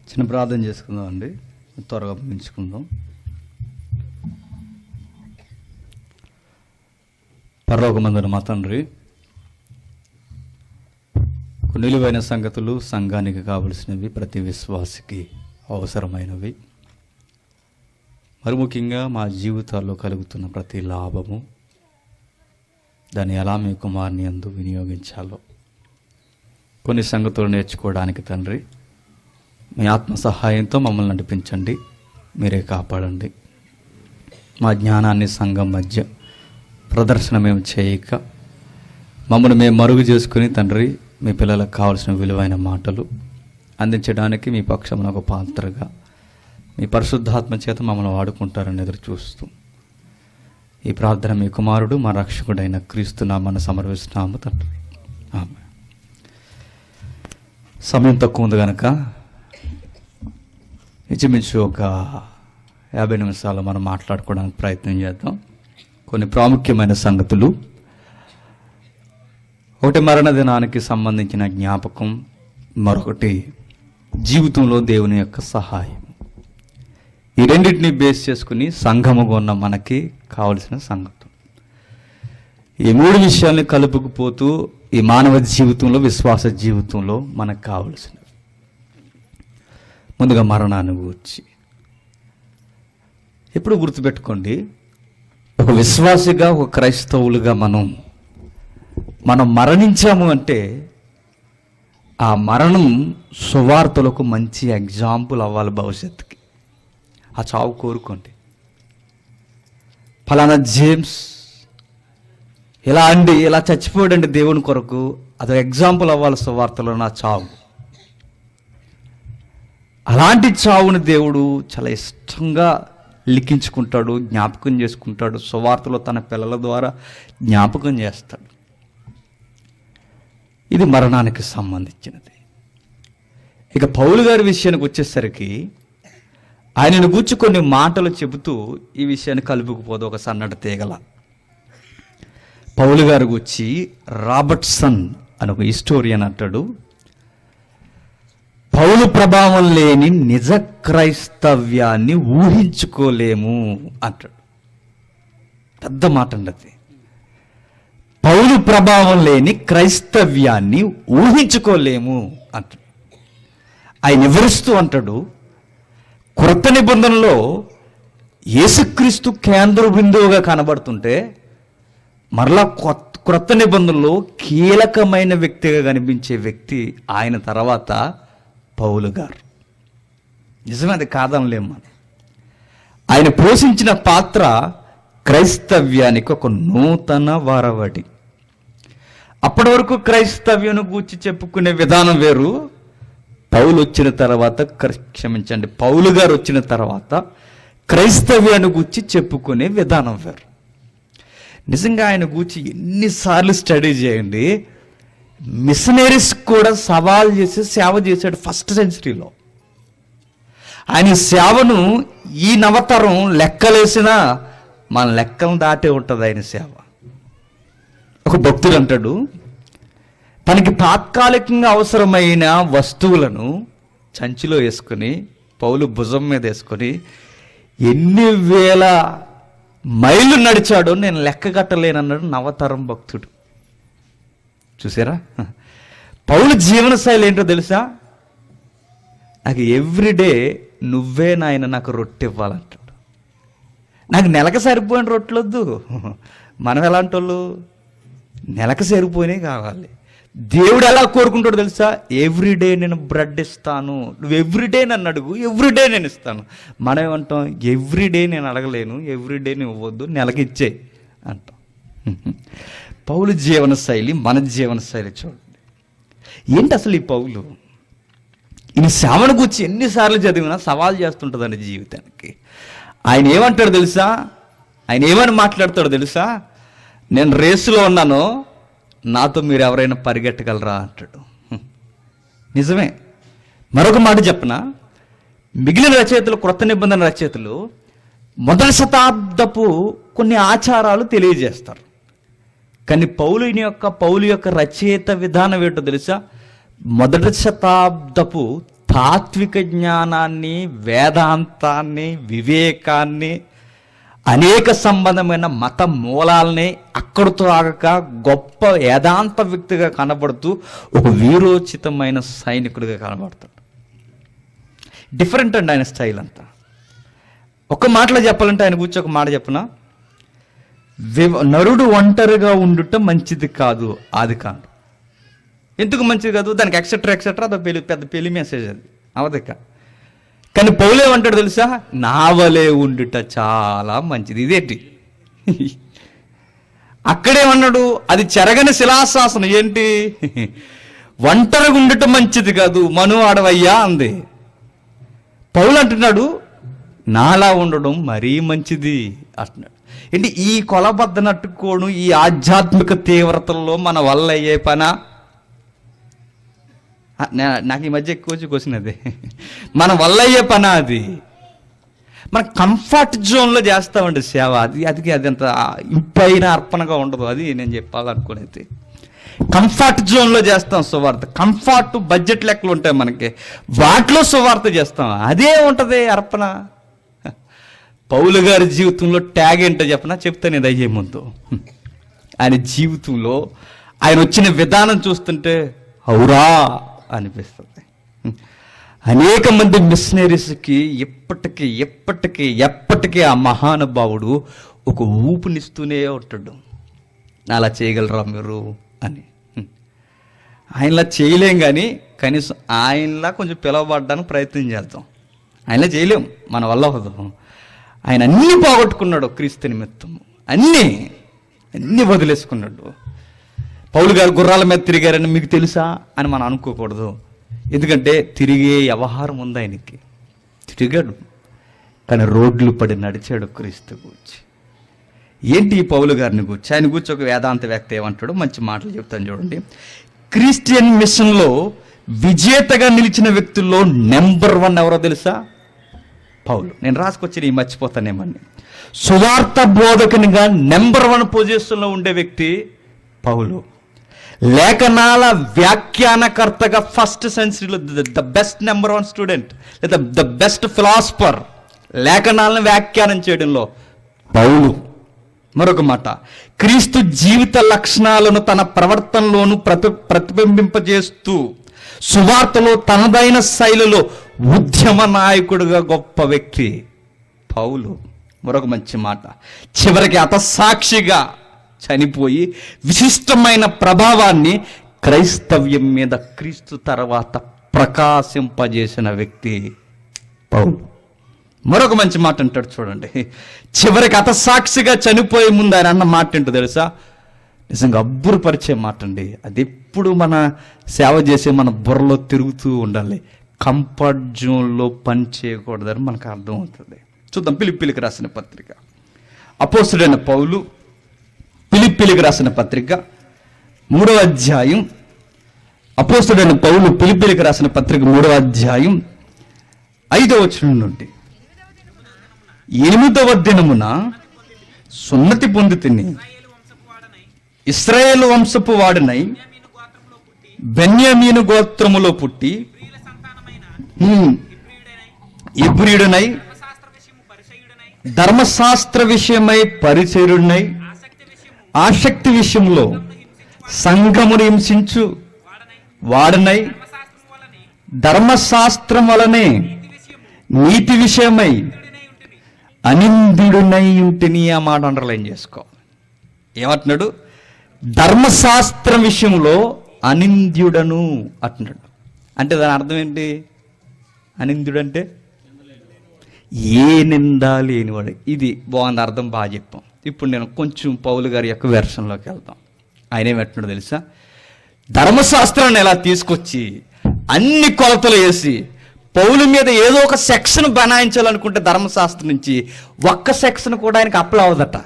చిన్న ప్రార్థన చేసుకుందాం అండి త్వరగా ముగించుకుందాం పరలోకమందున మా తండ్రి కొన్ని విలువైన సంగతులు సంఘానికి కావలసినవి ప్రతి విశ్వాసికి అవసరమైనవి మరి ముఖ్యంగా మా జీవితాల్లో కలుగుతున్న ప్రతి లాభము దాన్ని ఎలా మీ కుమారుని అందు వినియోగించాలో కొన్ని సంగతులు నేర్చుకోవడానికి తండ్రి మీ ఆత్మ సహాయంతో మమ్మల్ని నడిపించండి మీరే కాపాడండి మా జ్ఞానాన్ని సంఘం మధ్య ప్రదర్శన మేము చేయక మమ్మల్ని మేము మరుగు చేసుకుని తండ్రి మీ పిల్లలకు కావాల్సిన విలువైన మాటలు అందించడానికి మీ పక్షమున ఒక పాత్రగా మీ పరిశుద్ధాత్మ చేత మమ్మల్ని వాడుకుంటారని ఎదురు చూస్తూ ఈ ప్రార్థన మీ కుమారుడు మా రక్షకుడైన క్రీస్తు నామను సమర్పిస్తున్నాము తండ్రి ఆమె సమయం తక్కువ ఉంది కనుక ఇంచుమించు ఒక యాభై నిమిషాలు మనం మాట్లాడుకోవడానికి ప్రయత్నం చేద్దాం కొన్ని ప్రాముఖ్యమైన సంగతులు ఒకటి మరణ దినానికి సంబంధించిన జ్ఞాపకం మరొకటి జీవితంలో దేవుని యొక్క సహాయం ఈ రెండింటిని బేస్ చేసుకుని సంఘముగా ఉన్న మనకి కావలసిన సంగతులు ఈ మూడు విషయాల్ని కలుపుకుపోతూ ఈ మానవ జీవితంలో విశ్వాస జీవితంలో మనకు కావలసినవి ముందుగా మరణాన్ని గూర్చి ఎప్పుడు గుర్తుపెట్టుకోండి ఒక విశ్వాసిగా ఒక క్రైస్తవులుగా మనం మనం మరణించాము అంటే ఆ మరణం సువార్తలకు మంచి ఎగ్జాంపుల్ అవ్వాలి భవిష్యత్తుకి ఆ చావు కోరుకోండి ఫలానా జేమ్స్ ఇలా అండి ఇలా చచ్చిపోయాడండి దేవుని కొరకు అదొక ఎగ్జాంపుల్ అవ్వాలి సువార్తలో నా చావు అలాంటి చావుని దేవుడు చాలా ఇష్టంగా లిఖించుకుంటాడు జ్ఞాపకం చేసుకుంటాడు సువార్తలో తన పిల్లల ద్వారా జ్ఞాపకం చేస్తాడు ఇది మరణానికి సంబంధించినది ఇక పౌలు గారి విషయానికి వచ్చేసరికి ఆయనను గూర్చి కొన్ని మాటలు చెబుతూ ఈ విషయాన్ని కలుపుకుపోదు ఒక సన్నటి తీగల పౌలు గారు గుచ్చి రాబర్ట్సన్ అని ఒక హిస్టోరియన్ అంటాడు పౌలు ప్రభావం లేని నిజ క్రైస్తవ్యాన్ని ఊహించుకోలేము అంటాడు పెద్ద మాట అండి అది పౌలు ప్రభావం లేని క్రైస్తవ్యాన్ని ఊహించుకోలేము అంటాడు ఆయన వివరిస్తూ అంటాడు క్రొత్త నిబంధనలో యేసుక్రీస్తు కేంద్ర బిందువుగా కనబడుతుంటే మరలా కొత్త క్రొత్త నిబంధనలో కీలకమైన వ్యక్తిగా కనిపించే వ్యక్తి ఆయన తర్వాత పౌలు గారు నిజమే అది కాదనలేం మనం ఆయన పోషించిన పాత్ర క్రైస్తవ్యానికి ఒక నూతన వారవడి అప్పటి వరకు క్రైస్తవ్యం గూర్చి చెప్పుకునే విధానం వేరు పౌలు వచ్చిన తర్వాత క్ర- క్షమించండి పౌలు గారు వచ్చిన తర్వాత క్రైస్తవ్యాన్ని గూర్చి చెప్పుకునే విధానం వేరు నిజంగా ఆయన గూర్చి ఎన్నిసార్లు స్టడీ చేయండి మిషనరీస్ కూడా సవాల్ చేసి సేవ చేశాడు ఫస్ట్ సెంచరీలో ఆయన సేవను ఈ నవతరం లెక్కలేసినా మన లెక్కలను దాటే ఉంటుంది ఆయన సేవ ఒక భక్తుడు అంటాడు తనకి తాత్కాలికంగా అవసరమైన వస్తువులను సంచిలో వేసుకుని పౌలు భుజం మీద వేసుకొని ఎన్ని వేల మైళ్ళు నడిచాడో నేను లెక్క కట్టలేనన్నాడు నవతరం భక్తుడు చూసారా పౌలు జీవనశైలి ఏంటో తెలుసా నాకు ఎవ్రీడే నువ్వే నాయన నాకు రొట్టె ఇవ్వాలంటాడు నాకు నెలకు సరిపోయిన రొట్టెలొద్దు మనం ఎలాంటి వాళ్ళు నెలకు సరిపోయినాయి కావాలి దేవుడు ఎలా కోరుకుంటాడో తెలుసా ఎవ్రీడే నేను బ్రెడ్ ఇస్తాను నువ్వు ఎవ్రీడే నన్ను అడుగు ఎవ్రీడే నేను ఇస్తాను మనం ఏమంటాం ఎవ్రీడే నేను అడగలేను ఎవ్రీడే నువ్వు ఇవ్వద్దు నెలకి ఇచ్చే అంటాం పౌలు జీవన శైలి మన జీవన శైలి చూడండి ఏంటి అసలు ఈ పౌలు ఈయన శ్రావణ గురించి ఎన్నిసార్లు చదివినా సవాల్ చేస్తుంటుందండి జీవితానికి ఆయన ఏమంటాడు తెలుసా ఆయన ఏమని మాట్లాడతాడో తెలుసా నేను రేసులో ఉన్నాను నాతో మీరు ఎవరైనా పరిగెట్టగలరా అంటాడు హ్మ్. నిజమే మరొక మాట చెప్పనా మిగిలిన రచయితలు క్రొత్త నిబంధన రచయితలు మొదటి శతాబ్దపు కొన్ని ఆచారాలు తెలియజేస్తారు కానీ పౌలుని యొక్క పౌలు యొక్క రచయిత విధానం ఏంటో తెలుసా మొదటి శతాబ్దపు తాత్విక జ్ఞానాన్ని వేదాంతాన్ని వివేకాన్ని అనేక సంబంధమైన మత మూలాల్ని అక్కడితో ఆగక గొప్ప వేదాంత వ్యక్తిగా కనబడుతూ ఒక వీరోచితమైన సైనికుడిగా కనబడతాడు డిఫరెంట్ అండి ఆయన స్టైల్ అంతా ఒక మాటలో చెప్పాలంటే ఆయన కూర్చో ఒక మాట చెప్పనా వివ నరుడు ఒంటరిగా ఉండుట మంచిది కాదు అది కాదు ఎందుకు మంచిది కాదు దానికి ఎక్సెట్రా ఎక్సెట్రా అది పెళ్లి పెద్ద పెళ్లి మెసేజ్ అది అవదిక కానీ పౌలేమంటాడు తెలుసా నావలే ఉండుట చాలా మంచిది ఇదేంటి అక్కడేమన్నాడు అది చెరగని శిలాశాసనం ఏంటి ఒంటరిగా ఉండటం మంచిది కాదు మను ఆడవయ్యా అంది పౌలు అంటున్నాడు నాలా ఉండడం మరీ మంచిది అంటున్నాడు ఏంటి ఈ కొలబద్ద నట్టుకోను ఈ ఆధ్యాత్మిక తీవ్రతల్లో మన వల్ల అయ్యే పనా ఆ, నే- నాకు ఈ మధ్య ఎక్కువ వచ్చి క్వశ్చన్ అదే మన వల్ల అయ్యే పనా అది మన కంఫర్ట్ జోన్లో చేస్తామండి సేవ అది అది అది అంత ఇంపైన అర్పణగా ఉండదు అది నేను చెప్పాలనుకునేది కంఫర్ట్ జోన్లో చేస్తాం సువార్త కంఫర్ట్ బడ్జెట్ లెక్కలు ఉంటాయి మనకి వాటిలో సువార్త చేస్తాం అదే ఉంటుంది అర్పణ పౌలు గారి జీవితంలో ట్యాగ్ ఏంటో చెప్పనా చెప్తాను ఇది అయ్యే ముందు ఆయన జీవితంలో ఆయన వచ్చిన విధానం చూస్తుంటే అవురా అనిపిస్తుంది అనేక మంది మిషనరీస్కి ఎప్పటికీ ఎప్పటికీ ఎప్పటికీ ఆ మహానుభావుడు ఒక ఊపునిస్తూనే ఉంటాడు అలా చేయగలరా మీరు అని ఆయనలా చేయలేం కానీ కనీసం ఆయనలా కొంచెం పిలవబడడానికి ప్రయత్నం చేద్దాం ఆయనలా చేయలేం మన వల్ల అవ్వదు ఆయన అన్నీ పోగొట్టుకున్నాడు క్రీస్తు నిమిత్తం అన్నీ అన్నీ వదిలేసుకున్నాడు పౌలు గారు గుర్రాల మీద తిరిగారని మీకు తెలుసా అని మనం అనుకోకూడదు ఎందుకంటే తిరిగే వ్యవహారం ఉంది ఆయనకి తిరిగాడు కానీ రోడ్లు పడి నడిచాడు క్రీస్తు గురించి ఏంటి ఈ పౌలు గారిని కూర్చి ఆయన కూర్చి ఒక వేదాంత వ్యక్తి ఏమంటాడు మంచి మాటలు చెప్తాను చూడండి క్రిస్టియన్ మిషన్లో విజేతగా నిలిచిన వ్యక్తుల్లో నెంబర్ వన్ ఎవరో తెలుసా పౌలు నేను రాసుకొచ్చి ఈ మర్చిపోతానేమని సువార్త బోధకునిగా నెంబర్ వన్ పొజిషన్లో ఉండే వ్యక్తి పౌలు లేఖనాల వ్యాఖ్యానకర్తగా ఫస్ట్ సెంచరీలో the best number one student లేదా ద బెస్ట్ ఫిలాసఫర్ లేఖనాలను వ్యాఖ్యానం చేయడంలో పౌలు మరొక మాట క్రీస్తు జీవిత లక్షణాలను తన ప్రవర్తనలోను ప్రతి ప్రతిబింబింపజేస్తూ సువార్తలో తనదైన శైలిలో ఉద్యమ నాయకుడిగా గొప్ప వ్యక్తి పౌలు మరొక మంచి మాట చివరికి అతసాక్షిగా చనిపోయి విశిష్టమైన ప్రభావాన్ని క్రైస్తవ్యం మీద క్రీస్తు తర్వాత ప్రకాశింపజేసిన వ్యక్తి పౌలు మరొక మంచి మాట అంటాడు చూడండి చివరికి అతసాక్షిగా చనిపోయే ముందు ఆయన అన్న మాట ఏంటో తెలుసా నిజంగా అబ్బురుపరిచే మాట అండి అది ఎప్పుడు మన సేవ చేసే మన బుర్రలో తిరుగుతూ ఉండాలి కంఫర్ట్ జోన్లో పని చేయకూడదని మనకు అర్థం అవుతుంది చూద్దాం పిలిపిలికి రాసిన పత్రిక అపోసుడైన పౌలు పిలిపిలికి రాసిన పత్రిక మూడవ అధ్యాయం అపోస్తుడైన పౌలు పిలిపిలికి రాసిన పత్రిక మూడవ అధ్యాయం ఐదవ వచనం నుండి ఎనిమిదవ దినమున సున్నతి పొంది తిని ఇస్రాయేల్ వంశపు వాడినై బెన్యామీను గోత్రములో పుట్టి హ్మ్, ఇబ్రియుడనై ధర్మశాస్త్ర విషయమై పరిచరుడనై ఆసక్తి విషయంలో సంఘమును హింసించు వాడనై ధర్మశాస్త్రం వలనే నీతి విషయమై అనిందుడునై ఉంటిని ఆ మాట అండర్లైన్ చేసుకో ఏమంటున్నాడు ధర్మశాస్త్రం విషయంలో అనింద్యుడను అంటున్నాడు అంటే దాని అర్థం ఏంటి అనింద్యుడు అంటే ఏ నింద లేనివాడు ఇది బాగుంది అర్థం బాగా చెప్పాం ఇప్పుడు నేను కొంచెం పౌలు గారి యొక్క వెర్షన్లోకి వెళ్తాం ఆయన ఏమంటున్నాడు తెలుసా ధర్మశాస్త్రాన్ని ఎలా తీసుకొచ్చి అన్ని కొలతలు వేసి పౌలు మీద ఏదో ఒక సెక్షన్ బనాయించాలనుకుంటే ధర్మశాస్త్రం నుంచి ఒక్క సెక్షన్ కూడా ఆయనకు అప్లై అవ్వదట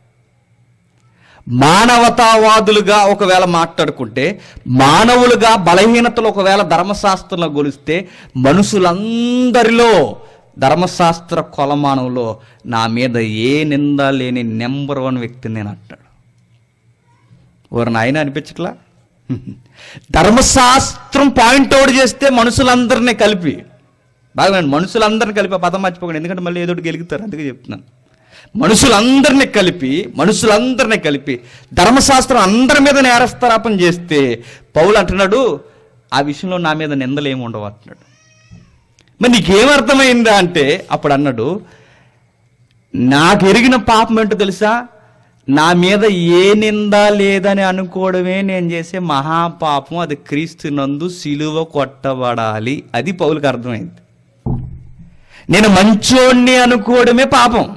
మానవతావాదులుగా ఒకవేళ మాట్లాడుకుంటే మానవులుగా బలహీనతలు ఒకవేళ ధర్మశాస్త్రంలో గొలిస్తే మనుషులందరిలో ధర్మశాస్త్ర కొలమానంలో నా మీద ఏ నింద లేని నెంబర్ వన్ వ్యక్తిని నేను అంటాడు ఓరు నాయన అనిపించట్లా ధర్మశాస్త్రం పాయింట్ అవుట్ చేస్తే మనుషులందరినీ కలిపి బాగా వినండి. మనుషులందరిని కలిపి ఆ పదం మర్చిపోకండి ఎందుకంటే మళ్ళీ ఏదో ఒకటి గెలుగుతారు అందుకే చెప్తున్నాను మనుషులందరినీ కలిపి మనుషులందరినీ కలిపి ధర్మశాస్త్రం అందరి మీద నేరస్తారాపం చేస్తే పౌలు అంటున్నాడు ఆ విషయంలో నా మీద నిందలు ఏమి ఉండవు అంటున్నాడు మరి నీకేమర్థమైందా అంటే అప్పుడు అన్నాడు నాకు ఎరిగిన పాపం ఏంటో తెలుసా నా మీద ఏ నింద లేదని అనుకోవడమే నేను చేసే మహాపాపం అది క్రీస్తు నందు సిలువ కొట్టబడాలి అది పౌలకు అర్థమైంది నేను మంచోణ్ణి అనుకోవడమే పాపం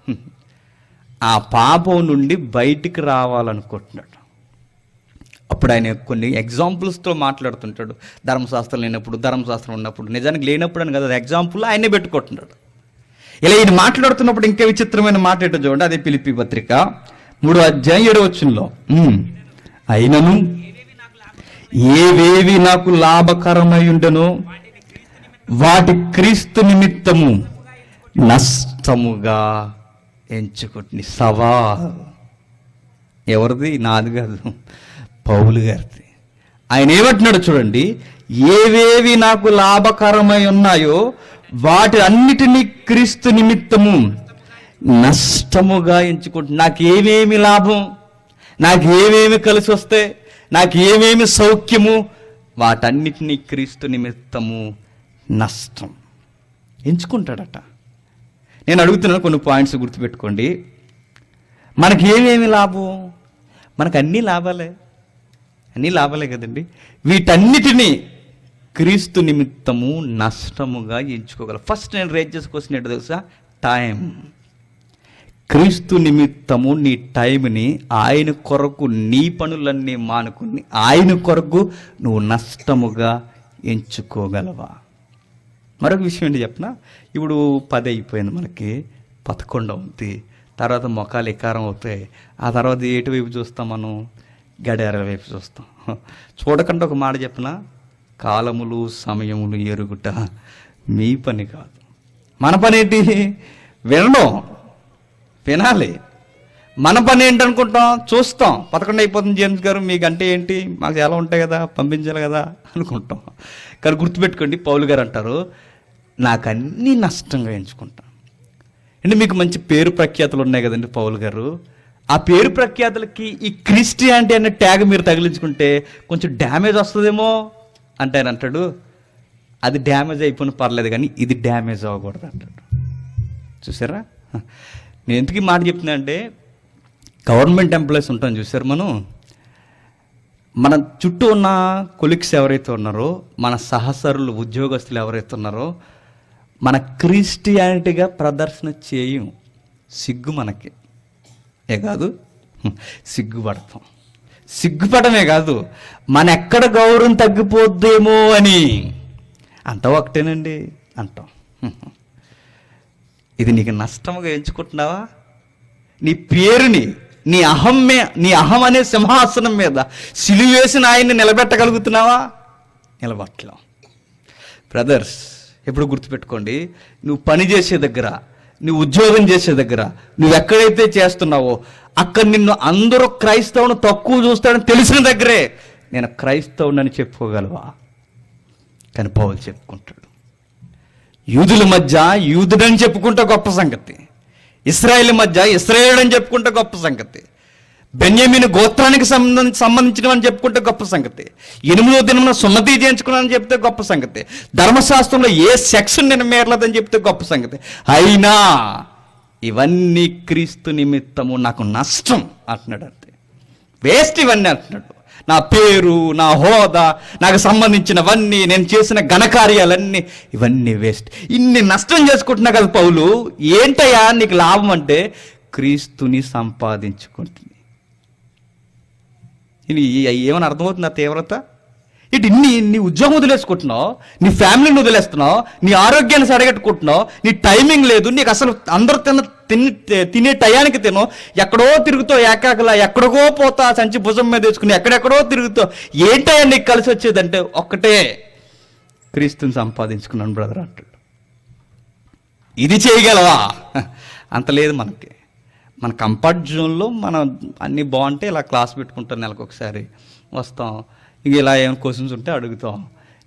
ఆ పాపం నుండి బయటికి రావాలనుకుంటున్నాడు అప్పుడు ఆయన కొన్ని ఎగ్జాంపుల్స్తో మాట్లాడుతుంటాడు ధర్మశాస్త్రం లేనప్పుడు ధర్మశాస్త్రం ఉన్నప్పుడు నిజానికి లేనప్పుడు అని కదా అది ఎగ్జాంపుల్ ఆయనే పెట్టుకుంటున్నాడు ఇలా ఈయన మాట్లాడుతున్నప్పుడు ఇంకా విచిత్రమైన మాట ఏంటో చూడండి అదే పిలిపి పత్రిక మూడు అధ్యాయం ఏడో వచ్చంలో అయినను ఏవేవి నాకు లాభకరమై ఉండెనో వాటి క్రీస్తు నిమిత్తము నష్టముగా ఎంచుకుంటుని సవా ఎవరిది నాది కాదు పౌలు గారిది ఆయన ఏమంటున్నాడు చూడండి ఏవేవి నాకు లాభకరమై ఉన్నాయో వాటి అన్నిటినీ క్రీస్తు నిమిత్తము నష్టముగా ఎంచుకుంటు నాకు ఏమేమి లాభం నాకు ఏమేమి కలిసి వస్తే నాకు ఏమేమి సౌఖ్యము వాటన్నిటినీ క్రీస్తు నిమిత్తము నష్టం ఎంచుకుంటాడట నేను అడుగుతున్నాను కొన్ని పాయింట్స్ గుర్తుపెట్టుకోండి మనకి ఏమేమి లాభం మనకు అన్నీ లాభాలే అన్నీ లాభాలే కదండి వీటన్నిటినీ క్రీస్తు నిమిత్తము నష్టముగా ఎంచుకోగలం ఫస్ట్ నేను రేట్ చేసుకోవాల్సిన ఏంటో తెలుసా టైం క్రీస్తు నిమిత్తము నీ టైంని ఆయన కొరకు నీ పనులన్నీ మానుకుని ఆయన కొరకు నువ్వు నష్టముగా ఎంచుకోగలవా మరొక విషయం ఏంటి చెప్పనా ఇప్పుడు పది అయిపోయింది మనకి పదకొండు అవుతుంది తర్వాత మొఖాలు ఎకారం అవుతాయి ఆ తర్వాత ఏటు వైపు చూస్తాం మనం గడియారాల వైపు చూస్తాం చూడకుండా ఒక మాట చెప్పనా కాలములు సమయములు ఎరుగుట మీ పని కాదు మన పని ఏంటి వినడం వినాలి మన పని ఏంటనుకుంటాం చూస్తాం పదకొండు అయిపోతుంది జేమ్స్ గారు మీకు అంటే ఏంటి మాకు ఎలా ఉంటాయి కదా పంపించాలి కదా అనుకుంటాం కానీ గుర్తుపెట్టుకోండి పౌలు గారు అంటారు నాకు అన్నీ నష్టంగా ఎంచుకుంటాం అంటే మీకు మంచి పేరు ప్రఖ్యాతులు ఉన్నాయి కదండి పౌలు గారు ఆ పేరు ప్రఖ్యాతులకి ఈ క్రిస్టియానిటీ అనే ట్యాగ్ మీరు తగిలించుకుంటే కొంచెం డ్యామేజ్ వస్తుందేమో అంటే ఆయన అంటాడు అది డ్యామేజ్ అయిపోయిన పర్లేదు కానీ ఇది డ్యామేజ్ అవ్వకూడదు అంటాడు చూసారా నేను ఎందుకు ఈ మాట చెప్తున్నా అంటే గవర్నమెంట్ ఎంప్లాయీస్ ఉంటాం చూసారు మనం మన చుట్టూ ఉన్న కొలిక్స్ ఎవరైతే ఉన్నారో మన సహచరులు ఉద్యోగస్తులు ఎవరైతే ఉన్నారో మన క్రిస్టియానిటీగా ప్రదర్శన చేయం సిగ్గు మనకి ఏ కాదు సిగ్గుపడతాం సిగ్గుపడమే కాదు మన ఎక్కడ గౌరవం తగ్గిపోద్దేమో అని అంతా ఒకటేనండి అంటాం ఇది నీకు నష్టముగా ఎంచుకుంటున్నావా నీ పేరుని నీ అహం మే నీ అహం అనే సింహాసనం మీద సిలువేసిన ఆయన్ని నిలబెట్టగలుగుతున్నావా నిలబట్టలేం బ్రదర్స్ ఎప్పుడు గుర్తుపెట్టుకోండి నువ్వు పని చేసే దగ్గర నువ్వు ఉద్యోగం చేసే దగ్గర నువ్వు ఎక్కడైతే చేస్తున్నావో అక్కడ నిన్ను అందరూ క్రైస్తవుని తక్కువ చూస్తాడని తెలిసిన దగ్గరే నేను క్రైస్తవునని చెప్పుకోగలవా కానీ పౌలు చెప్పుకుంటాడు యూదుల మధ్య యూదుడని చెప్పుకుంటే గొప్ప సంగతి ఇస్రాయేల్ మధ్య ఇస్రాయేల్ అని చెప్పుకుంటే గొప్ప సంగతి బెన్యమీని గోత్రానికి సంబంధించి సంబంధించినవని చెప్పుకుంటే గొప్ప సంగతి ఎనిమిదో దినమున సున్నతి చేయించుకున్నానని చెప్తే గొప్ప సంగతి ధర్మశాస్త్రంలో ఏ సెక్షన్ నేను మేరలేదని చెప్తే గొప్ప సంగతి అయినా ఇవన్నీ క్రీస్తు నిమిత్తము నాకు నష్టం అంటున్నాడు అంతే వేస్ట్ ఇవన్నీ అంటున్నాడు నా పేరు నా హోదా నాకు సంబంధించినవన్నీ నేను చేసిన ఘనకార్యాలన్నీ ఇవన్నీ వేస్ట్ ఇన్ని నష్టం చేసుకుంటున్నా కదా పౌలు ఏంటయ్యా నీకు లాభం అంటే క్రీస్తుని సంపాదించుకుంటుంది ఇది ఏమని అర్థమవుతుంది ఆ తీవ్రత ఇటు ఇన్ని నీ ఉద్యోగం వదిలేసుకుంటున్నావు నీ ఫ్యామిలీని వదిలేస్తున్నావు నీ ఆరోగ్యాన్ని సడగట్టుకుంటున్నావు నీ టైమింగ్ లేదు నీకు అసలు అందరూ తిన్న తిని తినే టయానికి తిను ఎక్కడో తిరుగుతావు ఏకాకలా ఎక్కడికో పోతా సంచి భుజం మీద వేసుకుని ఎక్కడెక్కడో తిరుగుతావు ఏంటయ్యా నీకు కలిసి వచ్చేదంటే ఒక్కటే క్రీస్తుని సంపాదించుకున్నాను బ్రదర్ అంటాడు ఇది చేయగలవా అంత లేదు మనకి మన కంఫర్ట్ జోన్లో మనం అన్నీ బాగుంటే ఇలా క్లాస్ పెట్టుకుంటాం నెలకు ఒకసారి వస్తాం ఇక ఇలా ఏమైనా క్వశ్చన్స్ ఉంటే అడుగుతాం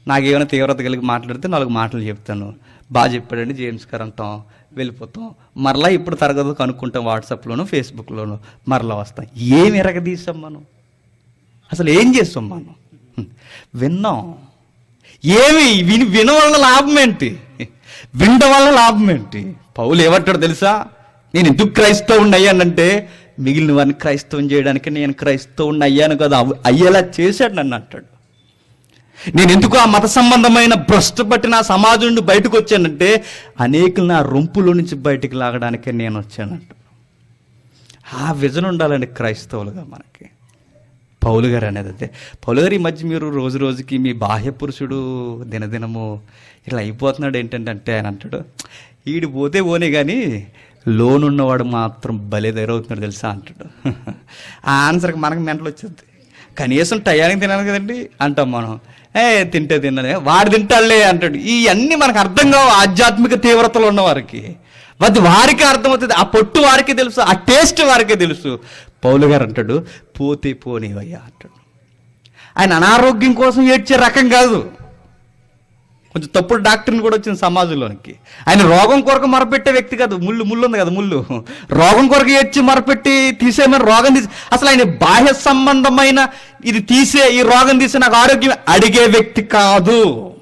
నాకేమైనా తీవ్రత కలిగి మాట్లాడితే నాలుగు మాటలు చెప్తాను బాగా చెప్పాడండి జేమ్స్ గారు అంటాం వెళ్ళిపోతాం మరలా ఇప్పుడు తరగతి కనుక్కుంటాం వాట్సాప్లోను ఫేస్బుక్లోను మరలా వస్తాం ఏమి ఎరగదీసాం మనం అసలు ఏం చేస్తాం మనం హ్మ్. విన్నాం ఏమి విని విన వల్ల లాభం ఏంటి వినడం వల్ల లాభం ఏంటి పౌలు ఏమంటాడు తెలుసా నేను ఎందుకు క్రైస్తవుని అయ్యానంటే మిగిలిన వారిని క్రైస్తవం చేయడానికి నేను క్రైస్తవుని అయ్యాను కదా అవ్- అయ్యేలా చేశాడు నన్ను అంటాడు నేను ఎందుకు ఆ మత సంబంధమైన భ్రష్టు పట్టిన ఆ సమాజం నుండి బయటకు వచ్చానంటే అనేకులు నా రొంపులో నుంచి బయటికి లాగడానికే నేను వచ్చానంట ఆ విజన్ ఉండాలండి క్రైస్తవులుగా మనకి పౌలు గారు అనేది అదే పౌలు గారు ఈ మధ్య మీరు రోజు రోజుకి మీ బాహ్య పురుషుడు దినదినము ఇలా అయిపోతున్నాడు ఏంటంటే అంటే ఆయన అంటాడు ఈడు పోతే పోనే కానీ లోన్ ఉన్నవాడు మాత్రం భలే దగ్గరవుతున్నాడు తెలుసా అంటాడు ఆ ఆన్సర్కి మనకు మెంటలు వచ్చింది కనీసం టయానికి తినాలి కదండి అంటాం మనం ఏ తింటే తిన్నదే వాడు తింటాడులే అంటాడు ఇవన్నీ మనకు అర్థం కావు ఆధ్యాత్మిక తీవ్రతలు ఉన్న వారికి అది వారికి అర్థమవుతుంది ఆ పొట్టు వారికి తెలుసు ఆ టేస్ట్ వారికి తెలుసు పౌలు గారు అంటాడు పోతే పోనివయ్యా అంటాడు ఆయన అనారోగ్యం కోసం ఏడ్చే రకం కాదు కొంచెం తప్పుడు డాక్టర్ని కూడా వచ్చింది సమాజంలోనికి ఆయన రోగం కొరకు మరపెట్టే వ్యక్తి కాదు ముళ్ళు ముళ్ళు ఉంది కదా ముళ్ళు రోగం కొరకు ఏడ్చి మరపెట్టి తీసేయమని రోగం తీసి అసలు ఆయన బాహ్య సంబంధమైన ఇది తీసే ఈ రోగం తీసే నాకు ఆరోగ్యం అడిగే వ్యక్తి కాదు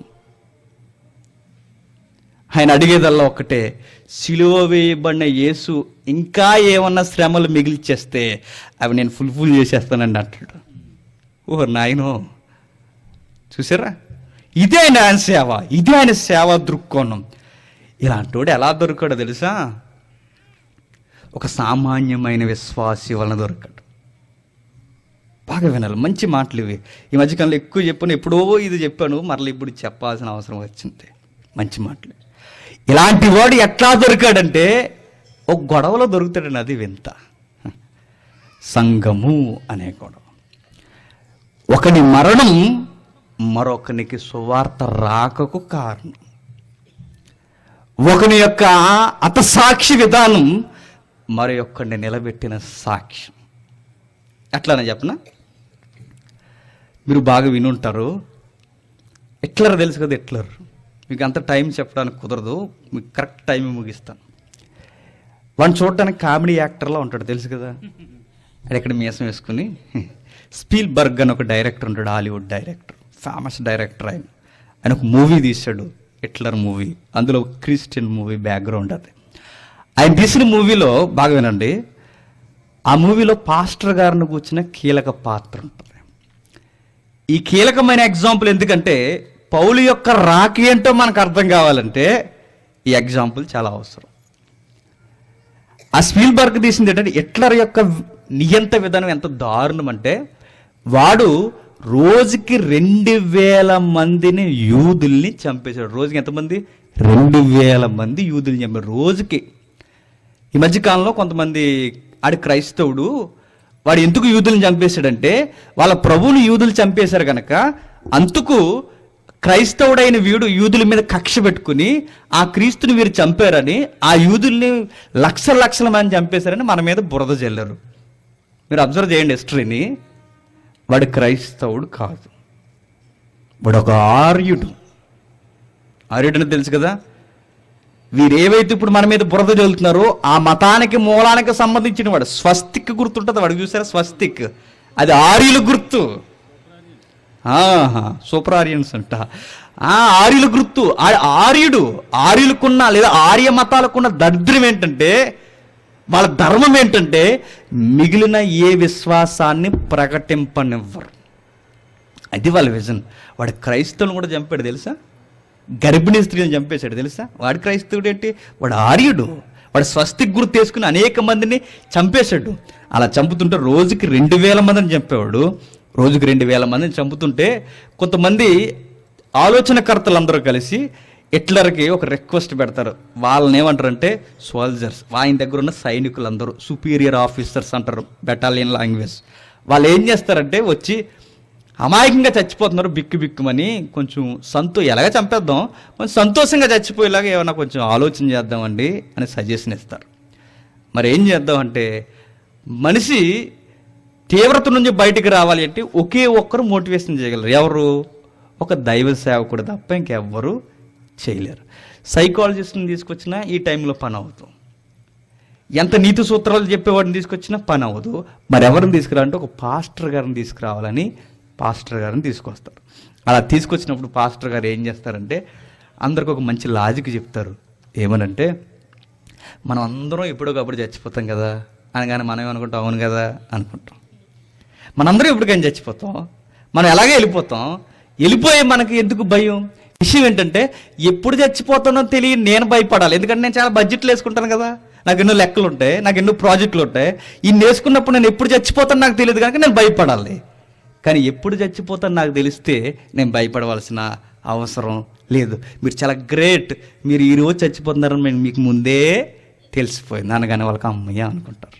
ఆయన అడిగేదల్లా ఒకటే సిలువ వేయబడిన యేసు ఇంకా ఏమన్నా శ్రమలు మిగిల్చేస్తే అవి నేను ఫుల్ఫిల్ చేసేస్తానండి అంటాడు ఓ నాయనో చూసారా ఇదే ఆయన ఆయన సేవ ఇదే ఆయన సేవ దృక్కోణం ఇలాంటోడు ఎలా దొరికాడో తెలుసా ఒక సామాన్యమైన విశ్వాసి వలన దొరికాడు బాగా వినాలి మంచి మాటలు ఇవి ఈ మధ్యకాలంలో ఎక్కువ చెప్పాను ఎప్పుడో ఇది చెప్పాను మరలా ఇప్పుడు చెప్పాల్సిన అవసరం వచ్చింది మంచి మాటలు ఇలాంటి వాడు ఎట్లా దొరికాడంటే ఒక గొడవలో దొరుకుతాడండి అది వింత సంఘము అనే గొడవ ఒకని మరణం మరొకనికి సువార్త రాకకు కారణం ఒకని యొక్క అతసాక్షి విధానం మరి ఒక్కడిని నిలబెట్టిన సాక్ష్యం ఎట్లానే చెప్పనా మీరు బాగా వినుంటారు ఎట్లర్ తెలుసు కదా ఎట్లర్ మీకు అంత టైం చెప్పడానికి కుదరదు మీకు కరెక్ట్ టైం ముగిస్తాను వాడిని చూడడానికి కామెడీ యాక్టర్లా ఉంటాడు తెలుసు కదా అది ఇక్కడ మీసం వేసుకుని స్పీల్ బర్గ్ అని ఒక డైరెక్టర్ ఉంటాడు హాలీవుడ్ డైరెక్టర్ ఫేమస్ డైరెక్టర్ ఆయన ఆయన ఒక మూవీ తీశాడు హిట్లర్ మూవీ అందులో ఒక క్రిస్టియన్ మూవీ బ్యాక్గ్రౌండ్ అది ఆయన తీసిన మూవీలో బాగా వినండి ఆ మూవీలో పాస్టర్ గారిని కూర్చున్న కీలక పాత్ర ఉంటుంది ఈ కీలకమైన ఎగ్జాంపుల్ ఎందుకంటే పౌలు యొక్క రాకి ఏంటో మనకు అర్థం కావాలంటే ఈ ఎగ్జాంపుల్ చాలా అవసరం ఆ స్పీల్బర్గ్ తీసింది ఏంటంటే హిట్లర్ యొక్క నియంత విధానం ఎంత దారుణం అంటే వాడు రోజుకి రెండు వేల మందిని యూదుల్ని చంపేశాడు రోజుకి ఎంతమంది రెండు వేల మంది యూదుల్ని చంపాడు రోజుకి ఈ మధ్య కాలంలో కొంతమంది ఆడి క్రైస్తవుడు వాడు ఎందుకు యూదుల్ని చంపేశాడంటే వాళ్ళ ప్రభువుని యూదులు చంపేశారు కనుక అందుకు క్రైస్తవుడైన వీడు యూదుల మీద కక్ష పెట్టుకుని ఆ క్రీస్తుని వీరు చంపారని ఆ యూదుల్ని లక్షల లక్షల మంది చంపేశారని మన మీద బురద జల్లరు మీరు అబ్జర్వ్ చేయండి హిస్టరీని వాడు క్రైస్తవుడు కాదు వాడు ఒక ఆర్యుడు ఆర్యుడు అని తెలుసు కదా వీరు ఏవైతే ఇప్పుడు మన మీద బురద చల్లుతున్నారో ఆ మతానికి మూలానికి సంబంధించిన వాడు స్వస్తిక్ గుర్తుంటుంది వాడు చూసారా స్వస్తిక్ అది ఆర్యుల గుర్తు ఆహా, సూపర్ ఆరియన్స్ అంట ఆ ఆర్యుల గుర్తు ఆ- ఆర్యుడు ఆర్యులకున్న లేదా ఆర్య మతాలకున్న దరిద్రం ఏంటంటే వాళ్ళ ధర్మం ఏంటంటే మిగిలిన ఏ విశ్వాసాన్ని ప్రకటింపనివ్వరు అది వాళ్ళ విజన్ వాడు క్రైస్తవులను కూడా చంపాడు తెలుసా గర్భిణీ స్త్రీని చంపేశాడు తెలుసా వాడు క్రైస్తవుడు ఏంటి వాడు ఆర్యుడు వాడు స్వస్తిక్ గుర్తు తీసుకుని అనేక మందిని చంపేశాడు అలా చంపుతుంటే రోజుకి రెండు వేల మందిని చంపేవాడు రోజుకి రెండు వేల మందిని చంపుతుంటే కొంతమంది ఆలోచనకర్తలు అందరూ కలిసి హిట్లర్కి ఒక రిక్వెస్ట్ పెడతారు వాళ్ళని ఏమంటారంటే సోల్జర్స్ ఆయన దగ్గర ఉన్న సైనికులందరూ సుపీరియర్ ఆఫీసర్స్ అంటారు బెటాలియన్ లాంగ్వేజ్ వాళ్ళు ఏం చేస్తారంటే వచ్చి అమాయకంగా చచ్చిపోతున్నారు బిక్కు బిక్కుమని కొంచెం సంతో ఎలాగ చంపేద్దాం కొంచెం సంతోషంగా చచ్చిపోయేలాగా ఏమైనా కొంచెం ఆలోచన చేద్దామండి అని సజెషన్ ఇస్తారు మరి ఏం చేద్దామంటే మనిషి తీవ్రత నుంచి బయటికి రావాలి అంటే ఒకే ఒక్కరు మోటివేషన్ చేయగలరు ఎవరు ఒక దైవ సేవకుడు తప్ప ఇంకెవ్వరూ చేయలేరు సైకాలజిస్ట్ని తీసుకొచ్చినా ఈ టైంలో పని అవుతుంది ఎంత నీతి సూత్రాలు చెప్పేవాడిని తీసుకొచ్చినా పని అవ్వదు మరి ఎవరిని తీసుకురావాలంటే ఒక పాస్టర్ గారిని తీసుకురావాలని పాస్టర్ గారిని తీసుకొస్తారు అలా తీసుకొచ్చినప్పుడు పాస్టర్ గారు ఏం చేస్తారంటే అందరికి ఒక మంచి లాజిక్ చెప్తారు ఏమనంటే మనం అందరం ఎప్పుడోకప్పుడు చచ్చిపోతాం కదా అనగానే మనం ఏమనుకుంటాం అవును కదా అనుకుంటాం మనందరం ఎప్పటికైనా చచ్చిపోతాం మనం ఎలాగే వెళ్ళిపోతాం వెళ్ళిపోయే మనకి ఎందుకు భయం విషయం ఏంటంటే ఎప్పుడు చచ్చిపోతానో తెలియని నేను భయపడాలి ఎందుకంటే నేను చాలా బడ్జెట్లు వేసుకుంటాను కదా నాకు ఎన్నో లెక్కలు ఉంటాయి నాకు ఎన్నో ప్రాజెక్టులు ఉంటాయి ఇన్ని వేసుకున్నప్పుడు నేను ఎప్పుడు చచ్చిపోతాను నాకు తెలియదు కనుక నేను భయపడాలి కానీ ఎప్పుడు చచ్చిపోతాను నాకు తెలిస్తే నేను భయపడవలసిన అవసరం లేదు మీరు చాలా గ్రేట్ మీరు ఈ రోజు చచ్చిపోతున్నారని మేము మీకు ముందే తెలిసిపోయింది అనగానే వాళ్ళకి అమ్మయ్య అనుకుంటారు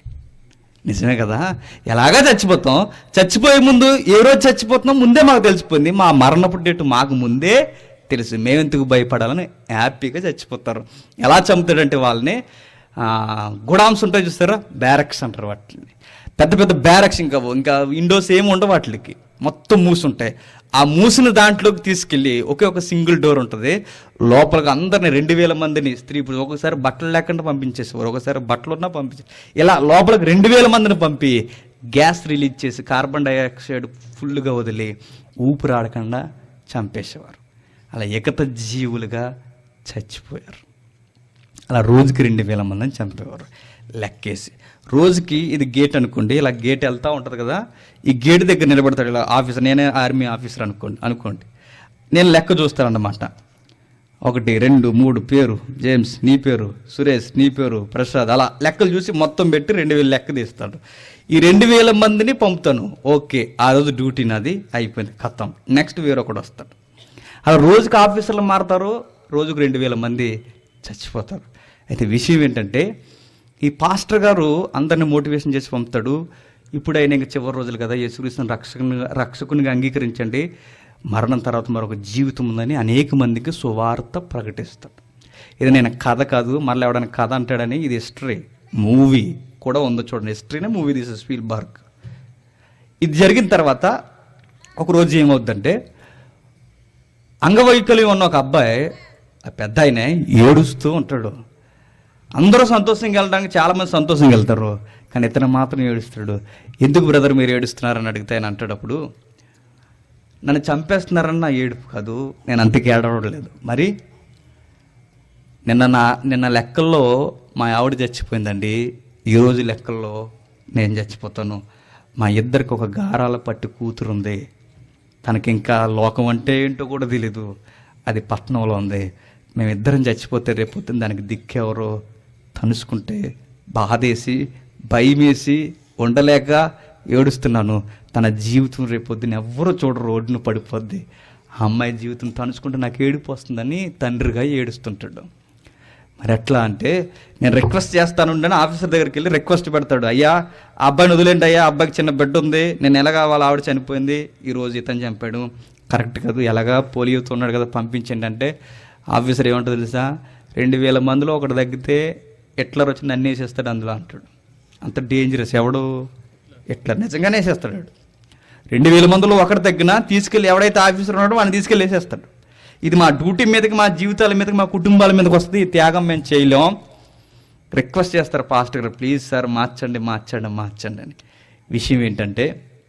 నిజమే కదా ఎలాగా చచ్చిపోతాం చచ్చిపోయే ముందు ఏ రోజు చచ్చిపోతున్నాం ముందే మాకు తెలిసిపోయింది మా మరణపు డేటు మాకు ముందే తెలుసు మేమెందుకు భయపడాలని హ్యాపీగా చచ్చిపోతారు ఎలా చంపుతాడంటే వాళ్ళని ఆ, గుడామ్స్ ఉంటాయి చూస్తారా బ్యారక్స్ అంటారు వాటిని పెద్ద పెద్ద బ్యారక్స్ ఇంకా ఇంకా విండోస్ ఏమి ఉండవు వాటికి మొత్తం మూసుంటాయి ఆ మూసిన దాంట్లోకి తీసుకెళ్ళి ఒకే ఒక సింగిల్ డోర్ ఉంటుంది లోపలికి అందరిని రెండు వేల మందిని స్త్రీ ఇప్పుడు ఒకసారి బట్టలు లేకుండా పంపించేసేవారు ఒకసారి బట్టలు ఉన్నా పంపించే ఇలా లోపలికి రెండు వేల మందిని పంపి గ్యాస్ రిలీజ్ చేసి కార్బన్ డైఆక్సైడ్ ఫుల్గా వదిలి ఊపిరాడకుండా చంపేసేవారు అలా ఏకత జీవులుగా చచ్చిపోయారు అలా రోజుకి రెండు వేల మందిని చంపేవారు లెక్కేసి రోజుకి ఇది గేట్ అనుకోండి ఇలా గేట్ వెళ్తూ ఉంటుంది కదా ఈ గేట్ దగ్గర నిలబడతాడు ఇలా ఆఫీసర్ నేనే ఆర్మీ ఆఫీసర్ అనుకోండి అనుకోండి నేను లెక్క చూస్తానన్నమాట ఒకటి రెండు మూడు పేరు జేమ్స్ నీ పేరు సురేష్ నీ పేరు ప్రసాద్ అలా లెక్కలు చూసి మొత్తం పెట్టి రెండు వేలు లెక్క తీస్తాడు ఈ రెండు వేల మందిని పంపుతాను ఓకే ఆ రోజు డ్యూటీ నాది అయిపోయింది ఖతం నెక్స్ట్ వేరొకడు వస్తాడు అలా రోజుకి ఆఫీసర్లు మారుతారు రోజుకు రెండు వేల మంది చచ్చిపోతారు అయితే విషయం ఏంటంటే ఈ పాస్టర్ గారు అందరిని మోటివేషన్ చేసి పంపుతాడు ఇప్పుడైనా ఇంక చివరి రోజులు కదా యేసుక్రీస్తుని రక్షకుని రక్షకునిగా అంగీకరించండి మరణం తర్వాత మరొక జీవితం ఉందని అనేక మందికి సువార్త ప్రకటిస్తాడు ఇది నేను కథ కాదు మళ్ళీ ఎవడైనా కథ అంటాడని ఇది హిస్టరీ మూవీ కూడా ఉందో చూడండి హిస్టరీనే మూవీ తీసే స్పీల్ బార్క్ ఇది జరిగిన తర్వాత ఒకరోజు ఏమవుద్దంటే అంగవైకల్యం ఉన్న ఒక అబ్బాయి ఆ పెద్ద ఆయన ఏడుస్తూ ఉంటాడు అందరూ సంతోషంగా వెళ్ళడానికి చాలామంది సంతోషంగా వెళ్తారు కానీ ఇతను మాత్రం ఏడుస్తాడు ఎందుకు బ్రదర్ మీరు ఏడుస్తున్నారని అడిగితే ఆయన అంటాడు అప్పుడు నన్ను చంపేస్తున్నారని నా ఏడుపు కాదు నేను అంతకి ఏడవడం లేదు మరి నిన్న నా నిన్న లెక్కల్లో మా ఆవిడ చచ్చిపోయిందండి ఈరోజు లెక్కల్లో నేను చచ్చిపోతాను మా ఇద్దరికి ఒక గారాల పట్టి కూతురు ఉంది తనకి ఇంకా లోకం అంటే ఏంటో కూడా తెలీదు అది పట్టణంలో ఉంది మేమిద్దరం చచ్చిపోతే రేపొద్దున దానికి దిక్కెవరో తనుసుకుంటే బాధేసి భయమేసి ఉండలేక ఏడుస్తున్నాను తన జీవితం రేపొద్దున ఎవ్వరూ చూడరు రోడ్డున పడిపోద్ది ఆ అమ్మాయి జీవితం తనుచుకుంటే నాకు ఏడుపు వస్తుందని తండ్రిగా ఏడుస్తుంటాడు మరి ఎట్లా అంటే నేను రిక్వెస్ట్ చేస్తాను అని ఆఫీసర్ దగ్గరికి వెళ్ళి రిక్వెస్ట్ పెడతాడు అయ్యా ఆ అబ్బాయిని వదిలేండి అయ్యా ఆ అబ్బాయికి చిన్న బెడ్ ఉంది నేను ఎలాగా వాళ్ళ ఆవిడ చనిపోయింది ఈ రోజు ఇతను చంపాడు కరెక్ట్ కాదు ఎలాగా పోలియోతో ఉన్నాడు కదా పంపించండి అంటే ఆఫీసర్ ఏమంటుంది తెలుసా రెండు వేల మందిలో ఒకటి తగ్గితే ఎట్లర్ వచ్చి నన్ను వేసేస్తాడు అందులో అంటాడు అంత డేంజరస్ ఎవడు ఎట్లా నిజంగానే వేసేస్తాడు వాడు. రెండు వేల మందిలో ఒకటి తగ్గినా తీసుకెళ్ళి ఎవడైతే ఆఫీసర్ ఉన్నాడో వాడిని తీసుకెళ్ళి వేసేస్తాడు ఇది మా డ్యూటీ మీదకి మా జీవితాల మీదకి మా కుటుంబాల మీదకి వస్తుంది ఈ త్యాగం మేము చేయలేం రిక్వెస్ట్ చేస్తారు పాస్టర్ గారు ప్లీజ్ సార్ మార్చండి మార్చండి మార్చండి అని విషయం ఏంటంటే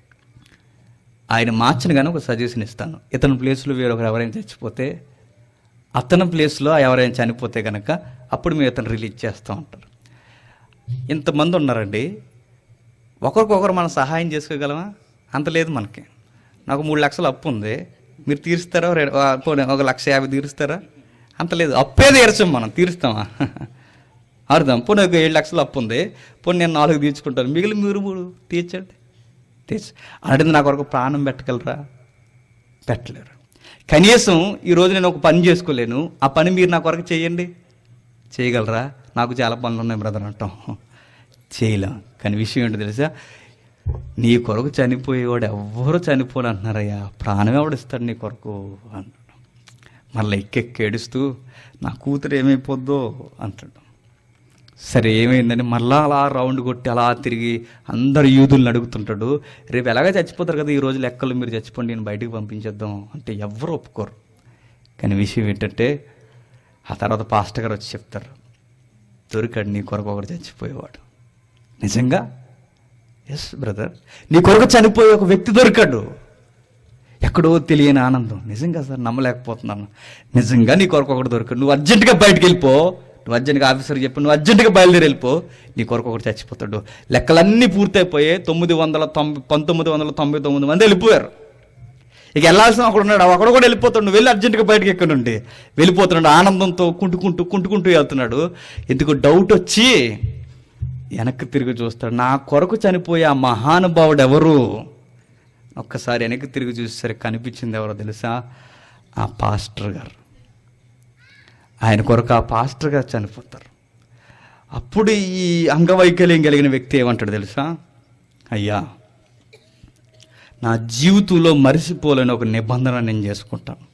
ఆయన మార్చను కానీ ఒక సజెషన్ ఇస్తాను ఇతని ప్లేస్లో వేరొకరు ఎవరైనా చచ్చిపోతే అతని ప్లేస్లో ఎవరైనా చనిపోతే కనుక అప్పుడు మేము ఇతను రిలీజ్ చేస్తూ ఉంటారు ఇంతమంది ఉన్నారండి ఒకరికొకరు మనం సహాయం చేసుకోగలమా అంత లేదు మనకి నాకు మూడు లక్షలు అప్పు ఉంది మీరు తీరుస్తారా రె- ఆ, పోనీ ఒక లక్ష యాభై తీరుస్తారా అంత లేదు అప్పే తీర్చాం మనం తీరుస్తామా అర్థం పోనీ ఒక ఏడు లక్షలు అప్పు ఉంది పోనీ నేను నాలుగు తీర్చుకుంటాను మిగిలిన మీరు మూడు తీర్చండి తీర్చు అంటే నా కొరకు ప్రాణం పెట్టగలరా పెట్టలేరు కనీసం ఈరోజు నేను ఒక పని చేసుకోలేను ఆ పని మీరు నా కొరకు చేయండి చేయగలరా నాకు చాలా పనులు ఉన్నాయి బ్రదర్ అంటాం చేయలేం కానీ విషయం ఏంటో తెలుసా నీ కొరకు చనిపోయేవాడు ఎవ్వరు చనిపోను అంటున్నారయ్యా ప్రాణం ఎవడిస్తాడు నీ కొరకు అంటాడు మళ్ళీ ఎక్కెక్కి ఏడుస్తూ నా కూతురు ఏమైపోద్దో అంటాడు సరే ఏమైందని మళ్ళా అలా రౌండ్ కొట్టి అలా తిరిగి అందరు యూదుల్ని అడుగుతుంటాడు రేపు ఎలాగ చచ్చిపోతారు కదా ఈ రోజు లెక్కలు మీరు చచ్చిపోండి నేను బయటికి పంపించేద్దాం అంటే ఎవ్వరు ఒప్పుకోరు కానీ విషయం ఏంటంటే ఆ తర్వాత పాస్టర్ గారు వచ్చి చెప్తారు దొరికాడు నీ కొరకు ఒకడు చచ్చిపోయేవాడు నిజంగా ఎస్ బ్రదర్ నీ కొరకు చనిపోయే ఒక వ్యక్తి దొరికాడు ఎక్కడో తెలియని ఆనందం నిజంగా సార్ నమ్మలేకపోతున్నాను నిజంగా నీ కొరకు ఒకటి దొరికాడు నువ్వు అర్జెంటుగా బయటకు వెళ్ళిపో నువ్వు అర్జెంట్గా ఆఫీసర్ చెప్పి నువ్వు అర్జెంటుగా బయలుదేరి వెళ్ళిపో నీ కొరకు ఒకటి చచ్చిపోతాడు లెక్కలన్నీ పూర్తయిపోయాయి తొమ్మిది వందల తొంభై పంతొమ్మిది వందల తొంభై తొమ్మిది మంది వెళ్ళిపోయారు ఇక వెళ్ళాల్సిన ఒకడు ఉన్నాడు అక్కడ కూడా వెళ్ళిపోతాడు నువ్వు వెళ్ళి అర్జెంటుగా బయటకు ఎక్కడి నుండి వెళ్ళిపోతున్నాడు ఆనందంతో కుంటుకుంటూ కుంటుకుంటూ వెళ్తున్నాడు ఎందుకు డౌట్ వచ్చి వెనక్కి తిరిగి చూస్తాడు నా కొరకు చనిపోయే ఆ మహానుభావుడు ఎవరు ఒక్కసారి వెనక్కి తిరిగి చూసేసరికి కనిపించింది ఎవరో తెలుసా ఆ పాస్టర్ గారు ఆయన కొరకు ఆ పాస్టర్ గారు చనిపోతారు అప్పుడు ఈ అంగవైకల్యం కలిగిన వ్యక్తి ఏమంటాడు తెలుసా అయ్యా నా జీవితంలో మరిసిపోలేని ఒక నిబంధన నేను చేసుకుంటాను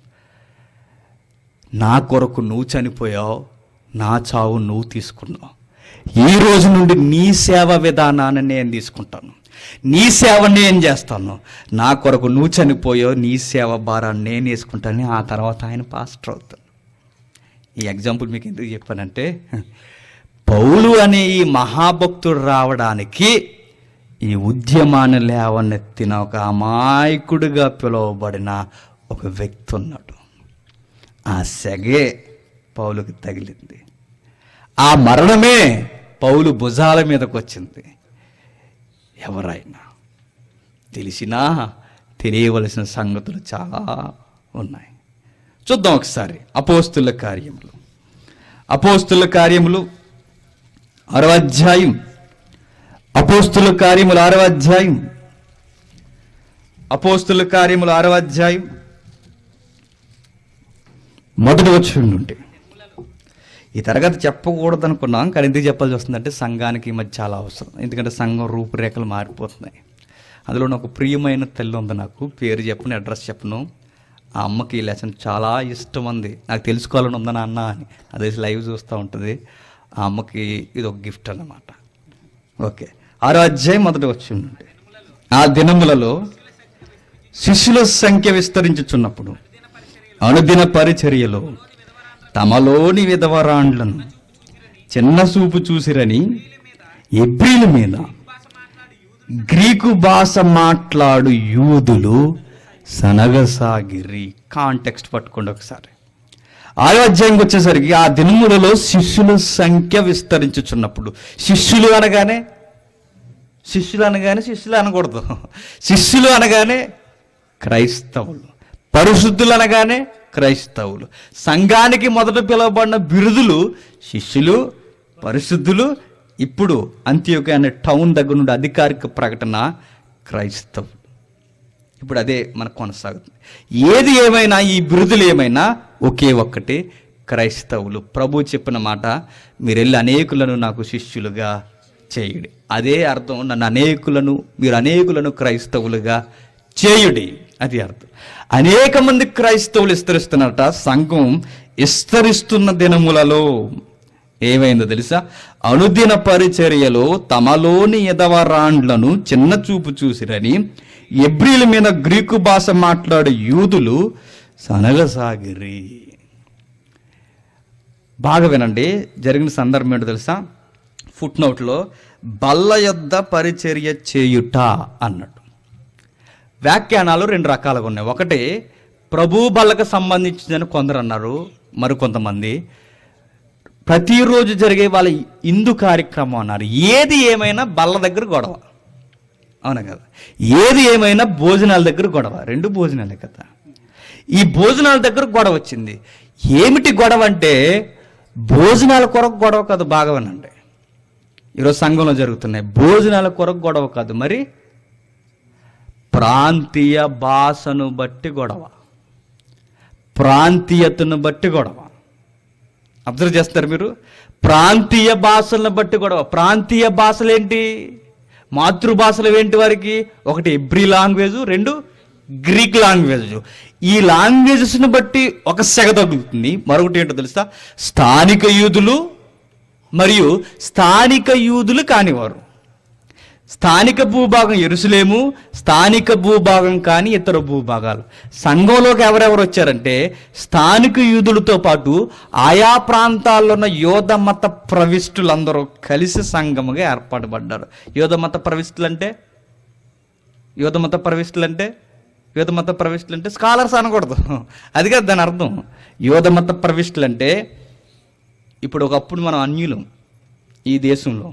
నా కొరకు నువ్వు చనిపోయావు నా చావు నువ్వు తీసుకున్నావు ఈ రోజు నుండి నీ సేవ విధానాన్ని నేను తీసుకుంటాను నీ సేవ నేను చేస్తాను నా కొరకు నువ్వు చనిపోయావు నీ సేవ భారాన్ని నేను వేసుకుంటాను ఆ తర్వాత ఆయన పాస్టర్ అవుతాను ఈ ఎగ్జాంపుల్ మీకు ఎందుకు చెప్పానంటే పౌలు అనే ఈ మహాభక్తుడు రావడానికి ఈ ఉద్యమాన్ని లేవనెత్తిన ఒక అమాయకుడిగా పిలువబడిన ఒక వ్యక్తి ఉన్నాడు ఆ సెగే పౌలుకి తగిలింది ఆ మరణమే పౌలు భుజాల మీదకి వచ్చింది ఎవరైనా తెలిసినా తెలియవలసిన సంగతులు చాలా ఉన్నాయి చూద్దాం ఒకసారి అపోస్తుల కార్యములు అపోస్తుల కార్యములు ఆరవ అధ్యాయం అపోస్తుల కార్యములు ఆరవ అధ్యాయం అపోస్తుల కార్యములు ఆరవ అధ్యాయం మొదటి వచ్చి నుండి ఈ తరగతి చెప్పకూడదు అనుకున్నాం కానీ ఎందుకు చెప్పాల్సి వస్తుందంటే సంఘానికి ఈ మధ్య చాలా అవసరం ఎందుకంటే సంఘం రూపురేఖలు మారిపోతున్నాయి అందులో ఒక ప్రియమైన తల్లి ఉంది నాకు పేరు చెప్పను అడ్రస్ చెప్పను ఆ అమ్మకి ఈ లెసన్ చాలా ఇష్టం ఉంది నాకు తెలుసుకోవాలని ఉందా నాన్న అని అదే లైవ్ చూస్తూ ఉంటుంది ఆ అమ్మకి ఇది ఒక గిఫ్ట్ అన్నమాట ఓకే ఆరో అధ్యాయం మొదటి వచ్చి ఉండండి ఆ దినములలో శిష్యుల సంఖ్య విస్తరించుచున్నప్పుడు అనుదిన పరిచర్యలో తమలోని విధవరాండ్లను చిన్న చూపు చూసిరని ఎబ్రిల మీద గ్రీకు భాష మాట్లాడు యూదులు సనగసాగిరి కాంటెక్స్ట్ పట్టుకోండి ఒకసారి ఆరో అధ్యాయంకి వచ్చేసరికి ఆ దినములలో శిష్యుల సంఖ్య విస్తరించుచున్నప్పుడు శిష్యులు అనగానే శిష్యులు అనగానే శిష్యులు అనకూడదు శిష్యులు అనగానే క్రైస్తవులు పరిశుద్ధులు అనగానే క్రైస్తవులు సంఘానికి మొదట పిలువబడిన బిరుదులు శిష్యులు పరిశుద్ధులు ఇప్పుడు అంత్యోక అనే టౌన్ దగ్గర నుండి అధికారిక ప్రకటన క్రైస్తవులు ఇప్పుడు అదే మనకు కొనసాగుతుంది ఏది ఏమైనా ఈ బిరుదులు ఏమైనా ఒకే ఒక్కటి క్రైస్తవులు ప్రభు చెప్పిన మాట మీరు వెళ్ళి అనేకులను నాకు శిష్యులుగా చేయుడి అదే అర్థం నన్ను అనేకులను మీరు అనేకులను క్రైస్తవులుగా చేయుడి అది అర్థం అనేక మంది క్రైస్తవులు విస్తరిస్తున్నట సంఘం విస్తరిస్తున్న దినములలో ఏమైందో తెలుసా అనుదిన పరిచర్యలో తమలోని ఎదవరాండ్లను చిన్న చూపు చూసిరని ఎబ్రిల మీద గ్రీకు భాష మాట్లాడే యూదులు సనగసాగిరి బాగా వినండి జరిగిన సందర్భం ఏంటో తెలుసా ఫుట్ నోట్లో బల్ల యొద్ద పరిచర్య చేయుట అన్నట్టు వ్యాఖ్యానాలు రెండు రకాలుగా ఉన్నాయి ఒకటి ప్రభు బలకు సంబంధించిందని కొందరు అన్నారు మరికొంతమంది ప్రతిరోజు జరిగే వాళ్ళ ఇందు కార్యక్రమం అన్నారు ఏది ఏమైనా బల్ల దగ్గర గొడవ అవునా కదా ఏది ఏమైనా భోజనాల దగ్గర గొడవ రెండు భోజనాలే కదా ఈ భోజనాల దగ్గర గొడవ వచ్చింది ఏమిటి గొడవ అంటే భోజనాల కొరకు గొడవ కాదు బాగా వినండి ఈరోజు సంఘంలో జరుగుతున్నాయి భోజనాల కొరకు గొడవ కాదు మరి ప్రాంతీయ భాషను బట్టి గొడవ ప్రాంతీయతను బట్టి గొడవ అబ్జర్వ్ చేస్తారు మీరు ప్రాంతీయ భాషలను బట్టి గొడవ ప్రాంతీయ భాషలు ఏంటి మాతృభాషలు ఏంటి వారికి ఒకటి ఎబ్రి లాంగ్వేజ్ రెండు గ్రీక్ లాంగ్వేజ్ ఈ లాంగ్వేజెస్ని బట్టి ఒక సెగ తగులుతుంది మరొకటి ఏంటో తెలుసా స్థానిక యూదులు మరియు స్థానిక యూదులు కానివారు స్థానిక భూభాగం ఎరుసలేము స్థానిక భూభాగం కాని ఇతర భూభాగాలు సంఘంలోకి ఎవరెవరు వచ్చారంటే స్థానిక యూదులతో పాటు ఆయా ప్రాంతాల్లో ఉన్న యోధ మత ప్రవిష్టులందరూ కలిసి సంఘముగా ఏర్పాటుపడ్డారు యోధ మత ప్రవిష్టులు అంటే యోధ మత ప్రవిష్టులు అంటే యోధ మత ప్రవిష్టులు అంటే స్కాలర్స్ అనకూడదు అది కాదు దాని అర్థం యోధ మత ప్రవిష్టులు అంటే ఇప్పుడు ఒకప్పుడు మనం అన్యులం ఈ దేశంలో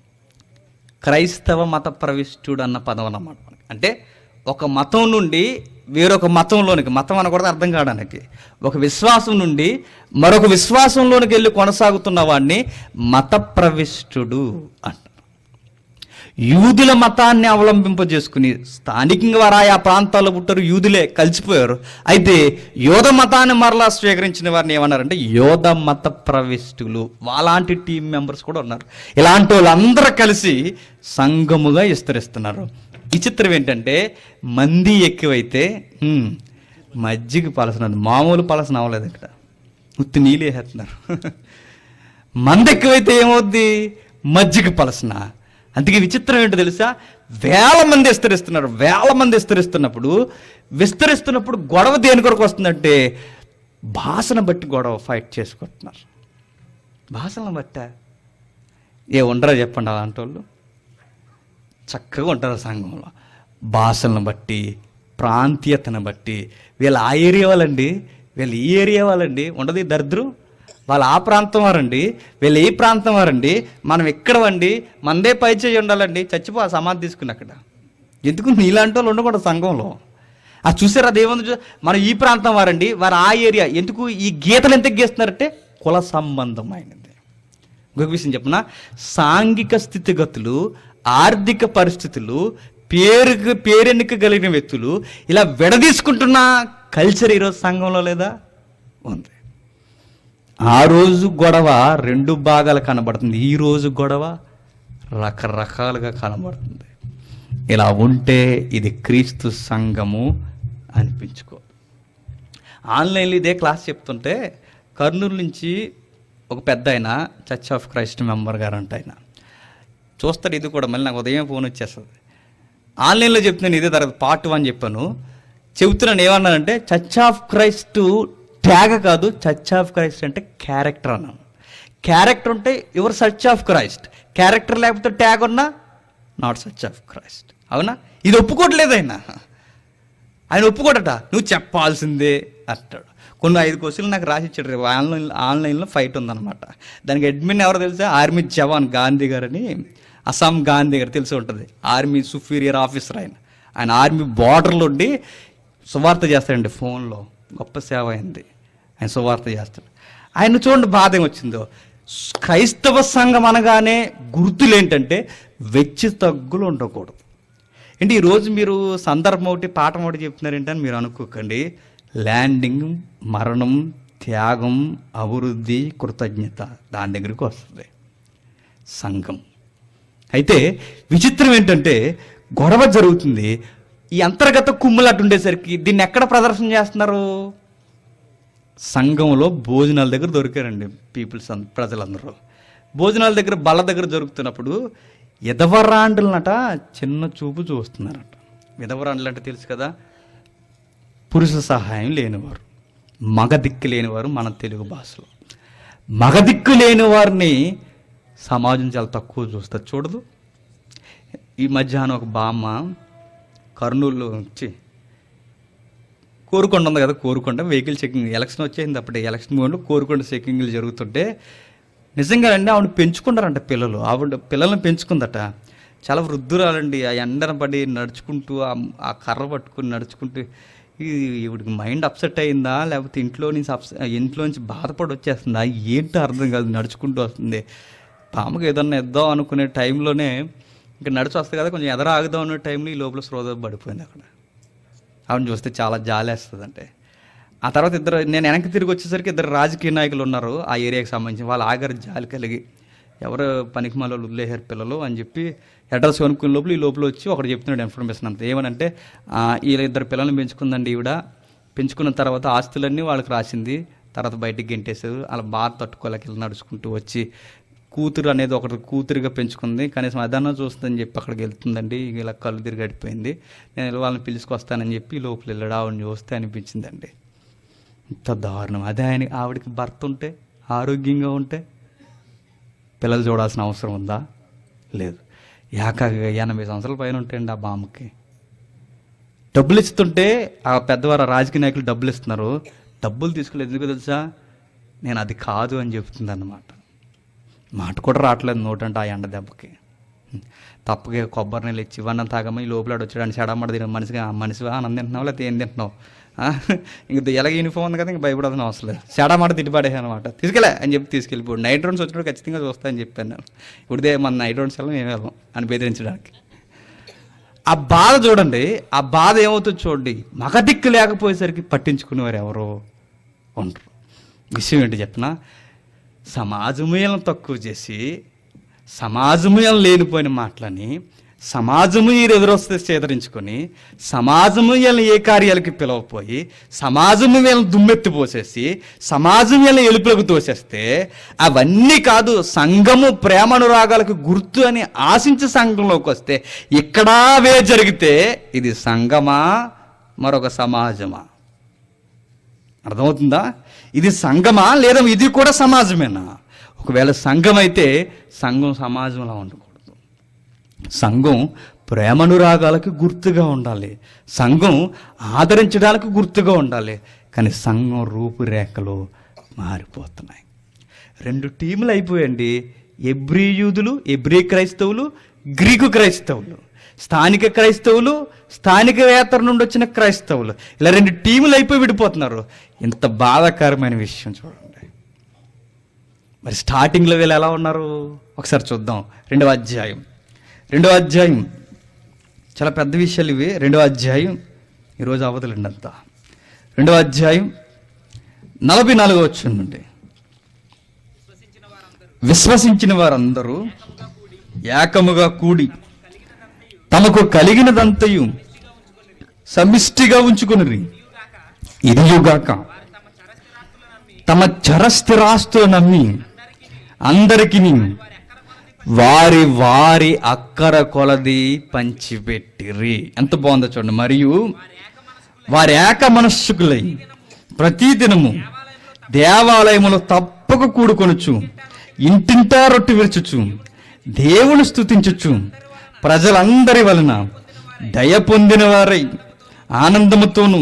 క్రైస్తవ మత ప్రవిష్టుడు అన్న పదం అన్నమాట మనకి. అంటే ఒక మతం నుండి వేరొక మతంలోనికి మతం అనకూడదు అర్థం కావడానికి ఒక విశ్వాసం నుండి మరొక విశ్వాసంలోనికి వెళ్ళి కొనసాగుతున్న వాడిని మత ప్రవిష్టుడు అంటారు యూదుల మతాన్ని అవలంబింపజేసుకుని స్థానికంగా వారు ఆయా ప్రాంతాల్లో పుట్టారు యూదులే కలిసిపోయారు అయితే యోధ మతాన్ని మరలా స్వీకరించిన వారిని ఏమన్నారంటే యోధ మత ప్రవిష్టులు అలాంటి టీం మెంబర్స్ కూడా ఉన్నారు ఇలాంటి వాళ్ళందరూ కలిసి సంఘముగా విస్తరిస్తున్నారు విచిత్రం ఏంటంటే మంది ఎక్కువైతే హ్మ్, మజ్జిగ పలసనది మామూలు పలసన అవ్వలేదు ఇక్కడ ఉత్తి నీళ్ళు వేసేస్తున్నారు మంద ఎక్కువైతే ఏమవుద్ది మజ్జిగ పలసన అందుకే విచిత్రం ఏంటో తెలుసా వేల మంది విస్తరిస్తున్నారు వేల మంది విస్తరిస్తున్నప్పుడు విస్తరిస్తున్నప్పుడు గొడవ దేని కొరకు వస్తుందంటే భాషను బట్టి గొడవ ఫైట్ చేసుకుంటున్నారు భాషలను బట్ట ఏ ఉండరా చెప్పండి అలాంటి వాళ్ళు చక్కగా ఉంటారు సంఘంలో భాషలను బట్టి ప్రాంతీయతను బట్టి వీళ్ళు ఆ ఏరియా వాళ్ళండి వీళ్ళు ఈ ఏరియా వాళ్ళండి ఉండదు ఈ దరిద్రం వాళ్ళు ఆ ప్రాంతం వారండి వీళ్ళు ఈ ప్రాంతం వారండి మనం ఇక్కడ వండి మందే పై చేయి ఉండాలండి చచ్చిపో ఆ సమాధి తీసుకుని అక్కడ ఎందుకు నీలాంటి వాళ్ళు ఉండకూడదు సంఘంలో ఆ చూసారు అదేముంది చూ- మనం ఈ ప్రాంతం వారండి వారు ఆ ఏరియా ఎందుకు ఈ గీతలు ఎంత గీస్తున్నారంటే కుల సంబంధమైనది ఇంకొక విషయం చెప్పనా సాంఘిక స్థితిగతులు ఆర్థిక పరిస్థితులు పేరుకు పేరెన్నిక కలిగిన వ్యక్తులు ఇలా విడదీసుకుంటున్న కల్చర్ ఈరోజు సంఘంలో లేదా ఉంది ఆ రోజు గొడవ రెండు భాగాలు కనబడుతుంది ఈ రోజు గొడవ రకరకాలుగా కనబడుతుంది ఇలా ఉంటే ఇది క్రీస్తు సంఘము అనిపించుకో ఆన్లైన్లో ఇదే క్లాస్ చెప్తుంటే కర్నూలు నుంచి ఒక పెద్ద ఆయన చర్చ్ ఆఫ్ క్రైస్ట్ మెంబర్ గారు అంట ఆయన చూస్తాడు ఇది కూడా మళ్ళీ నాకు ఉదయం ఫోన్ వచ్చేస్తుంది ఆన్లైన్లో చెప్తున్నాను ఇదే తర్వాత పార్ట్ వన్ చెప్పాను చెబుతున్నాను ఏమన్నానంటే చర్చ్ ఆఫ్ క్రైస్ట్ ట్యాగ కాదు చర్చ్ ఆఫ్ క్రైస్ట్ అంటే క్యారెక్టర్ అన్నాను క్యారెక్టర్ ఉంటే your church of Christ character లేకపోతే ట్యాగ్ ఉన్నా నాట్ సర్చ్ ఆఫ్ క్రైస్ట్ అవునా ఇది ఒప్పుకోవట్లేదు ఆయన ఆయన ఒప్పుకోడట నువ్వు చెప్పాల్సిందే అంటాడు కొన్ని ఐదు క్వశ్చన్లు నాకు రాసి ఇచ్చాడు రేపు ఆన్లైన్ ఆన్లైన్లో ఫైట్ ఉందన్నమాట దానికి అడ్మిన్ ఎవరో తెలుసా ఆర్మీ జవాన్ గాంధీ గారని అస్సాం గాంధీ గారు తెలిసి ఉంటుంది ఆర్మీ సుపీరియర్ ఆఫీసర్ ఆయన ఆయన ఆర్మీ బార్డర్లో ఉండి సువార్త చేస్తాడండి ఫోన్లో గొప్ప సేవ అయింది ఆయన సువార్త చేస్తాడు ఆయన చూడండి బాధ ఏమొచ్చిందో క్రైస్తవ సంఘం అనగానే గుర్తులు ఏంటంటే వెచ్చి తగ్గులు ఉండకూడదు ఏంటి ఈరోజు మీరు సందర్భం ఒకటి పాఠం ఒకటి చెప్తున్నారు ఏంటని మీరు అనుకోకండి ల్యాండింగ్ మరణం త్యాగం అభివృద్ధి కృతజ్ఞత దాని దగ్గరికి వస్తుంది సంఘం అయితే విచిత్రం ఏంటంటే గొడవ జరుగుతుంది ఈ అంతర్గత కుమ్ములాట ఉండేసరికి దీన్ని ఎక్కడ ప్రదర్శన చేస్తున్నారు సంఘంలో భోజనాల దగ్గర దొరికారండి పీపుల్స్ అన్- ప్రజలందరూ భోజనాల దగ్గర బల్ల దగ్గర దొరుకుతున్నప్పుడు ఎదవరాండ్లనట చిన్న చూపు చూస్తున్నారట విధవరాండ్లు అంటే తెలుసు కదా పురుష సహాయం లేనివారు మగ దిక్కు లేనివారు మన తెలుగు భాషలో మగ దిక్కు లేని వారిని సమాజం చాలా తక్కువ చూస్తుంది చూడదు ఈ మధ్యాహ్నం ఒక బామ్మ కర్నూలు చి కోరుకొండ ఉంది కదా కోరుకొండ వెహికల్ చెకింగ్ ఎలక్షన్ వచ్చేసింది అప్పుడే ఎలక్షన్ మూమెంట్లో కోరుకొండ చెకింగ్లు జరుగుతుంటే నిజంగా అండి ఆవిడ పెంచుకున్నారంట పిల్లలు ఆవిడ పిల్లల్ని పెంచుకుందట చాలా వృద్ధురాలండి ఆ ఎండన పడి నడుచుకుంటూ ఆ- ఆ కర్ర పట్టుకుని నడుచుకుంటూ ఈ ఈవిడికి మైండ్ అప్సెట్ అయిందా లేకపోతే ఇంట్లో నుంచి అప్సె ఇంట్లో నుంచి బాధపడి వచ్చేస్తుందా ఏంటో అర్థం కాదు నడుచుకుంటూ వస్తుంది పాముకి ఏదన్నా ఇద్దాం అనుకునే టైంలోనే ఇంకా నడిచి వస్తుంది కదా కొంచెం ఎదర ఆగుదాం అనే టైంలో ఈ లోపల శ్రోత పడిపోయింది అక్కడ ఆవిడని చూస్తే చాలా జాలేస్తుంది అంటే ఆ తర్వాత ఇద్దరు నేను వెనక్కి తిరిగి వచ్చేసరికి ఇద్దరు రాజకీయ నాయకులు ఉన్నారు ఆ ఏరియాకి సంబంధించి వాళ్ళు ఆగారు జాలి కలిగి ఎవరు పనికి మాలో వదిలేశారు పిల్లలు అని చెప్పి అడ్రస్ కొనుక్కునే లోపల ఈ లోపల వచ్చి ఒకటి చెప్తున్నాడు ఇన్ఫర్మేషన్ అంతా ఏమనంటే "ఆ, వీళ్ళ ఇద్దరు పిల్లల్ని పెంచుకుందండి ఈవిడ పెంచుకున్న తర్వాత ఆస్తులన్నీ వాళ్ళకి రాసింది తర్వాత బయటికి గెంటేశారు అలా బాధ తట్టుకోలేక ఇలా నడుచుకుంటూ వచ్చి కూతురు అనేది ఒకటి కూతురుగా పెంచుకుంది కనీసం అదన్నా చూస్తుందని చెప్పి అక్కడికి వెళ్తుందండి ఇలా కళ్ళు తిరిగి గడిపోయింది నేను ఇలా వాళ్ళని పిలుచుకొస్తానని చెప్పి లోపల వెళ్ళాడు ఆవిడని చూస్తే అనిపించిందండి ఇంత దారుణం అదే ఆయన ఆవిడకి భర్త ఉంటే ఆరోగ్యంగా ఉంటే పిల్లలు చూడాల్సిన అవసరం ఉందా లేదు ఏకాగా ఎనభై సంవత్సరాల పైన ఉంటాయండి ఆ బామ్మకి డబ్బులు ఇస్తుంటే ఆ పెద్దవారు ఆ రాజకీయ నాయకులు డబ్బులు ఇస్తున్నారు డబ్బులు తీసుకోలేదు ఎందుకు తెలుసా నేను అది కాదు అని చెప్తుంది అన్నమాట మాట కూడా రావట్లేదు నోటంటే ఆ ఎండ దెబ్బకి తప్పగా కొబ్బరి నీళ్ళు ఇచ్చి ఇవన్నీ తాగమ్మ ఈ లోపల వచ్చాడు చెడమడ తిన మనిషిగా మనిషిగా ఆనందం తింటున్నావు లేకపోతే ఏం తింటున్నావు ఆ? ఇంక ఎలాగ యూనిఫామ్ ఉంది కదా ఇంక భయపడాల్సిన అవసరం లేదు చెడమడ తిట్టిపడేసాను అనమాట తీసుకెళ్ళా అని చెప్పి తీసుకెళ్ళిపోడు నైట్ రౌండ్స్ వచ్చినప్పుడు ఖచ్చితంగా చూస్తా అని చెప్పాను నేను ఇప్పుడుదే మన నైట్ రౌండ్స్ వెళ్ళం ఏమి వెళ్ళం అని బెదిరించడానికి ఆ బాధ చూడండి ఆ బాధ ఏమవుతుందో చూడండి మగ దిక్కు లేకపోయేసరికి పట్టించుకునేవారు ఎవరో ఉండరు విషయం ఏంటి చెప్పిన సమాజమూలను తక్కువ చేసి సమాజమూలం లేనిపోయిన మాటలని సమాజము ఈ ఎదురొస్తే చేదరించుకొని సమాజము వీళ్ళని ఏ కార్యాలకి పిలవపోయి సమాజము వీళ్ళని దుమ్మెత్తి పోసేసి సమాజం వీళ్ళని ఎలుపులకు తోసేస్తే అవన్నీ కాదు సంఘము ప్రేమనురాగాలకు గుర్తు అని ఆశించి సంఘంలోకి వస్తే ఇక్కడా అవే జరిగితే ఇది సంఘమా మరొక సమాజమా అర్థమవుతుందా ఇది సంఘమా లేదా ఇది కూడా సమాజమేనా ఒకవేళ సంఘం అయితే సంఘం సమాజంలా ఉండకూడదు సంఘం ప్రేమనురాగాలకు గుర్తుగా ఉండాలి సంఘం ఆదరించడానికి గుర్తుగా ఉండాలి కానీ సంఘం రూపురేఖలు మారిపోతున్నాయి రెండు టీములు అయిపోయండి ఎబ్రీ యూదులు ఎబ్రీ క్రైస్తవులు గ్రీకు క్రైస్తవులు స్థానిక క్రైస్తవులు స్థానిక వేతర నుండి వచ్చిన క్రైస్తవులు ఇలా రెండు టీములు అయిపోయి విడిపోతున్నారు ఇంత బాధాకరమైన విషయం చూడండి మరి స్టార్టింగ్లో వీళ్ళు ఎలా ఉన్నారు ఒకసారి చూద్దాం రెండవ అధ్యాయం రెండవ అధ్యాయం చాలా పెద్ద విషయాలు ఇవి రెండవ అధ్యాయం ఈరోజు అవతలండి అంతా రెండవ అధ్యాయం నలభై నాలుగో వచ్చిందండి విశ్వసించిన వారందరూ ఏకముగా కూడి తమకు కలిగినదంతయు సమిష్టిగా ఉంచుకుని ఇదియుగాక తమ చరస్థిరాస్తులు నమ్మి అందరికి వారి వారి అక్కర కొలది పంచిపెట్టిరి ఎంత బాగుందో చూడండి మరియు వారి ఏక మనస్సుకులై ప్రతిదినము దేవాలయములో తప్పక కూడుకొనుచు ఇంటింటా రొట్టె విరుచుచు దేవుని స్తుతించుచు ప్రజలందరి వలన దయ పొందిన వారై ఆనందముతోను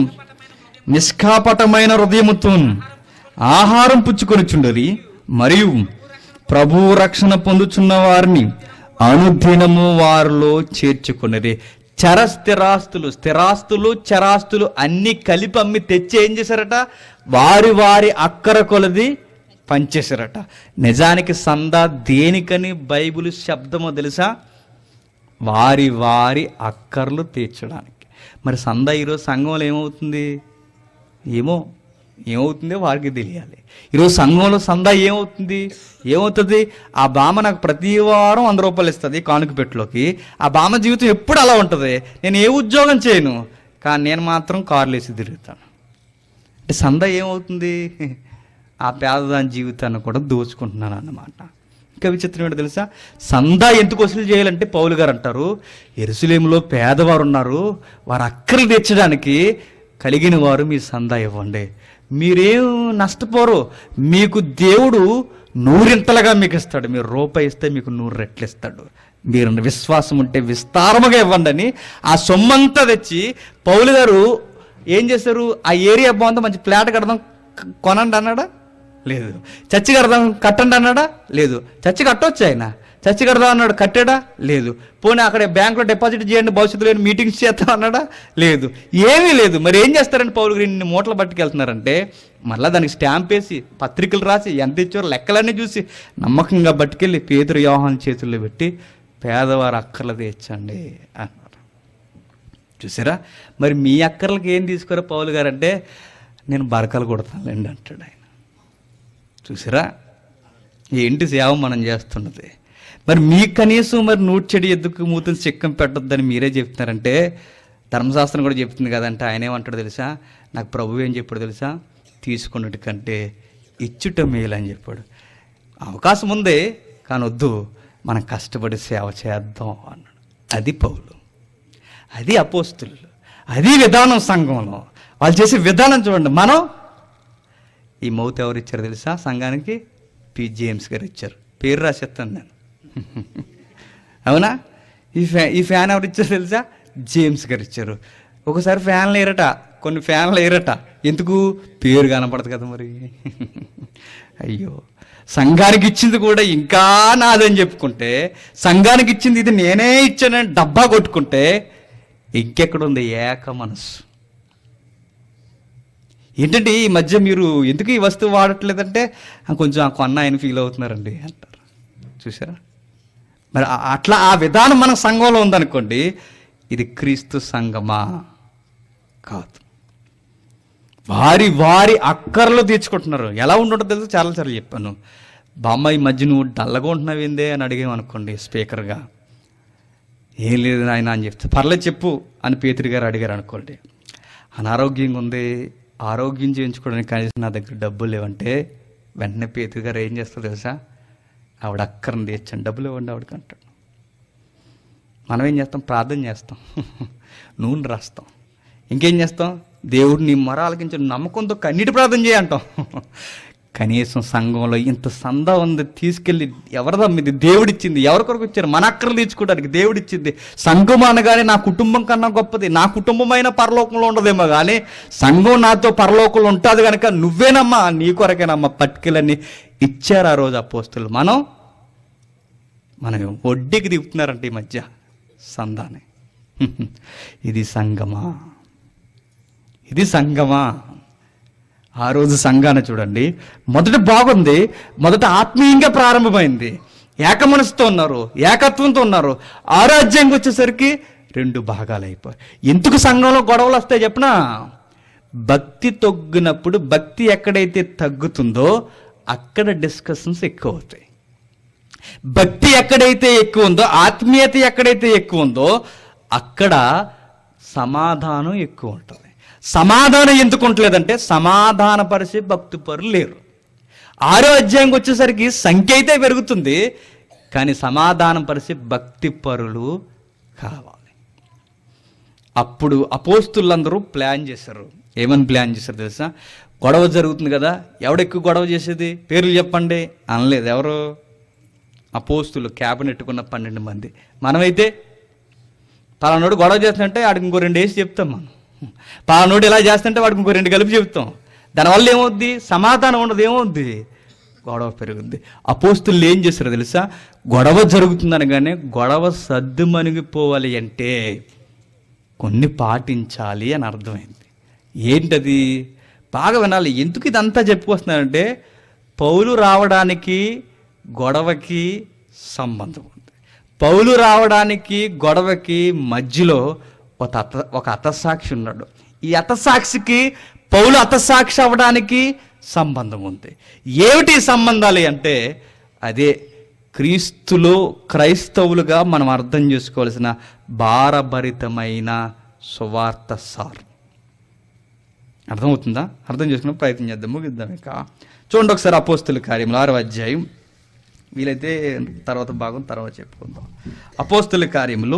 నిష్కాపటమైన హృదయముతోను ఆహారం పుచ్చుకొనుచుండరి మరియు ప్రభు రక్షణ పొందుచున్న వారిని అనుదినము వారిలో చేర్చుకున్నది చర స్థిరాస్తులు స్థిరాస్తులు చరాస్తులు అన్ని కలిపి అమ్మి తెచ్చి ఏం చేశారట వారి వారి అక్కర కొలది పంచేశారట నిజానికి సందా దేనికని బైబిల్ శబ్దమో తెలుసా వారి వారి అక్కర్లు తీర్చడానికి మరి సంద ఈరోజు సంఘంలో ఏమవుతుంది ఏమో ఏమవుతుందో వారికి తెలియాలి ఈరోజు సంఘంలో సందా ఏమవుతుంది ఏమవుతుంది ఆ బామ నాకు ప్రతి వారం వంద రూపాయలు ఇస్తుంది కానుక పెట్టులోకి ఆ బామ జీవితం ఎప్పుడు అలా ఉంటుంది నేను ఏ ఉద్యోగం చేయను కానీ నేను మాత్రం కార్లు వేసి తిరుగుతాను అంటే సంద ఏమవుతుంది ఆ పేదదాని జీవితాన్ని కూడా దోచుకుంటున్నాను అన్నమాట ఇంకా విచిత్రం ఏంటో తెలుసా సందా ఎందుకు వసూలు చేయాలంటే పౌలు గారు అంటారు ఎరుసలేములో పేదవారు ఉన్నారు వారు అక్కలు తెచ్చడానికి కలిగిన వారు మీ సందా ఇవ్వండి మీరేం నష్టపోరు మీకు దేవుడు నూరింతలుగా మీకు ఇస్తాడు మీరు రూపాయి ఇస్తే మీకు నూరు రెట్లు ఇస్తాడు మీరు విశ్వాసం ఉంటే విస్తారముగా ఇవ్వండి అని ఆ సొమ్మంతా తెచ్చి పౌలు గారు ఏం చేశారు ఆ ఏరియా బాగుందో మంచి ఫ్లాట్ కడదాం క- కొనండి అన్నాడా లేదు చర్చి కడదాం కట్టండి అన్నాడా లేదు చర్చి కట్టొచ్చు ఆయన చర్చి కడదాం అన్నాడు కట్టాడా లేదు పోనీ అక్కడ బ్యాంకులో డిపాజిట్ చేయండి భవిష్యత్తులో ఏమైనా మీటింగ్స్ చేద్దాం అన్నాడా లేదు ఏమీ లేదు మరి ఏం చేస్తారండి పౌలు గారు ఇన్ని మూటలు పట్టుకెళ్తున్నారంటే మళ్ళీ దానికి స్టాంప్ వేసి పత్రికలు రాసి ఎంత ఇచ్చారో లెక్కలన్నీ చూసి నమ్మకంగా పట్టుకెళ్ళి పేదరు వ్యవహారం చేతుల్లో పెట్టి పేదవారు అక్కర్లు తీర్చండి అన్నారు చూసారా మరి మీ అక్కర్లకి ఏం తీసుకురా పౌలు గారు అంటే నేను బరకలు కొడతానులేండి అంటాడు ఆయన చూసారా ఏంటి సేవ మనం చేస్తున్నది మరి మీకు కనీసం మరి నూటి చెడి ఎద్దుకు మూతులు చిక్కం పెట్టొద్దని మీరే చెప్తున్నారంటే ధర్మశాస్త్రం కూడా చెప్తుంది కదంటే ఆయన ఏమంటాడు తెలుసా నాకు ప్రభు ఏం చెప్పాడు తెలుసా తీసుకున్నట్టు కంటే ఇచ్చుట మేలు అని చెప్పాడు అవకాశం ఉంది కానీ వద్దు మనం కష్టపడి సేవ చేద్దాం అన్నాడు అది పౌలు అది అపోస్తులు అది విధానం సంఘంలో వాళ్ళు చేసే విధానం చూడండి మనం ఈ మౌత్ ఎవరు ఇచ్చారు తెలుసా సంఘానికి పి జేమ్స్ గారు ఇచ్చారు పేరు రాసేస్తాను నేను అవునా ఈ ఫ్యా ఈ ఫ్యాన్ ఎవరు ఇచ్చారు తెలుసా జేమ్స్ గారు ఇచ్చారు ఒకసారి ఫ్యాన్లు వేయరట కొన్ని ఫ్యాన్లు వేయరట ఎందుకు పేరు కనపడదు కదా మరి అయ్యో సంఘానికి ఇచ్చింది కూడా ఇంకా నాదని చెప్పుకుంటే సంఘానికి ఇచ్చింది ఇది నేనే ఇచ్చానని డబ్బా కొట్టుకుంటే ఇంకెక్కడుంది ఏక మనసు ఏంటంటే ఈ మధ్య మీరు ఎందుకు ఈ వస్తువు వాడట్లేదంటే "ఆ, కొంచెం ఆ కొన్న ఆయన ఫీల్ అవుతున్నారండి అంటారు చూసారా మరి ఆ- అట్లా ఆ విధానం మన సంఘంలో ఉందనుకోండి ఇది క్రీస్తు సంఘమా కాదు వారి వారి అక్కర్లు తీర్చుకుంటున్నారు ఎలా ఉంటుందో తెలుసు చాలా సార్లు చెప్పాను బామ్మ ఈ మధ్య నువ్వు డల్లగా ఉంటున్నావు ఏందే అని అడిగామనుకోండి స్పీకర్గా ఏం లేదు నాయన అని చెప్తే పర్లేదు చెప్పు అని పేతురి గారు అడిగారు అనుకోండి అనారోగ్యంగా ఉంది ఆరోగ్యం చేయించుకోవడానికి కనీసం నా దగ్గర డబ్బులు లేవంటే వెంటనే పేతురి గారు ఏం చేస్తారు తెలుసా ఆవిడ అక్కర్ని తీర్చండి డబ్బులు ఇవ్వండి ఆవిడకి అంటాడు మనం ఏం చేస్తాం ప్రార్థన చేస్తాం నూనె రాస్తాం ఇంకేం చేస్తాం దేవుడు నీ మొర ఆలకించి నమ్మకంతో కన్నీటి ప్రార్థన చేయంటాం కనీసం సంఘంలో ఇంత సంద ఉంది తీసుకెళ్ళి ఎవరిదా మీది దేవుడిచ్చింది ఎవరి కొరకు ఇచ్చారు మన అక్కర్లు తీర్చుకోవడానికి దేవుడిచ్చింది సంఘం అనగానే నా కుటుంబం కన్నా గొప్పది నా కుటుంబమైన పరలోకంలో ఉండదేమో కానీ సంఘం నాతో పరలోకంలో ఉంటుంది కనుక నువ్వేనమ్మా నీ కొరకేనమ్మా పట్టుకెళ్ళని ఇచ్చారు ఆ రోజు అపోస్తులు మనం మనం వడ్డీకి దిగుతున్నారంట ఈ మధ్య సందాన్ని ఇది సంగమా ఇది సంగమా ఆ రోజు సంఘాన్ని చూడండి మొదట బాగుంది మొదట ఆత్మీయంగా ప్రారంభమైంది ఏక మనసుతో ఉన్నారు ఏకత్వంతో ఉన్నారు ఆరాధ్యంగా వచ్చేసరికి రెండు భాగాలు అయిపోయి ఎందుకు సంఘంలో గొడవలు వస్తాయి చెప్పనా భక్తి తగ్గినప్పుడు భక్తి ఎక్కడైతే తగ్గుతుందో అక్కడ డిస్కషన్స్ ఎక్కువ అవుతాయి భక్తి ఎక్కడైతే ఎక్కువ ఉందో ఆత్మీయత ఎక్కడైతే ఎక్కువ ఉందో అక్కడ సమాధానం ఎక్కువ ఉంటుంది సమాధానం ఎందుకు ఉండలేదంటే సమాధానపరిచే భక్తి పరులు లేరు ఆరో అధ్యాయంకి వచ్చేసరికి సంఖ్య అయితే పెరుగుతుంది కానీ సమాధానం పరిచే భక్తి పరులు కావాలి అప్పుడు అపోస్తులందరూ ప్లాన్ చేశారు ఏమని ప్లాన్ చేశారు తెలుసా గొడవ జరుగుతుంది కదా ఎవడెక్కువ గొడవ చేసేది పేర్లు చెప్పండి అనలేదు ఎవరు అపోస్తులు క్యాబినెట్టుకున్న పన్నెండు మంది మనమైతే పలానోడు గొడవ చేస్తుంటే వాడికి ఇంకో రెండు వేసి చెప్తాం మనం పలానోడు ఇలా చేస్తుంటే వాడికి ఇంకో రెండు కలిపి చెప్తాం దానివల్ల ఏమవుద్ది సమాధానం ఉండదు ఏమవుద్ది గొడవ పెరుగుద్ది అపోస్తులు ఏం చేస్తారు తెలుసా గొడవ జరుగుతుందనగానే గొడవ సర్దు మణిగిపోవాలి అంటే కొన్ని పాటించాలి అని అర్థమైంది ఏంటది బాగా వినాలి ఎందుకు ఇదంతా చెప్పుకొస్తున్నానంటే పౌలు రావడానికి గొడవకి సంబంధం ఉంది పౌలు రావడానికి గొడవకి మధ్యలో ఒక అత ఒక అతసాక్షి ఉన్నాడు ఈ అతసాక్షికి పౌలు అతసాక్షి అవ్వడానికి సంబంధం ఉంది ఏమిటి ఈ సంబంధాలు అంటే అదే క్రీస్తులో క్రైస్తవులుగా మనం అర్థం చేసుకోవాల్సిన భారభరితమైన సువార్త సార్ అర్థమవుతుందా అర్థం చేసుకునే ప్రయత్నం చేద్దాం ముగిద్దాం ఇక చూడండి ఒకసారి అపోస్తుల కార్యములు ఆరవ అధ్యాయం వీలైతే తర్వాత భాగం తర్వాత చెప్పుకుందాం అపోస్తుల కార్యములు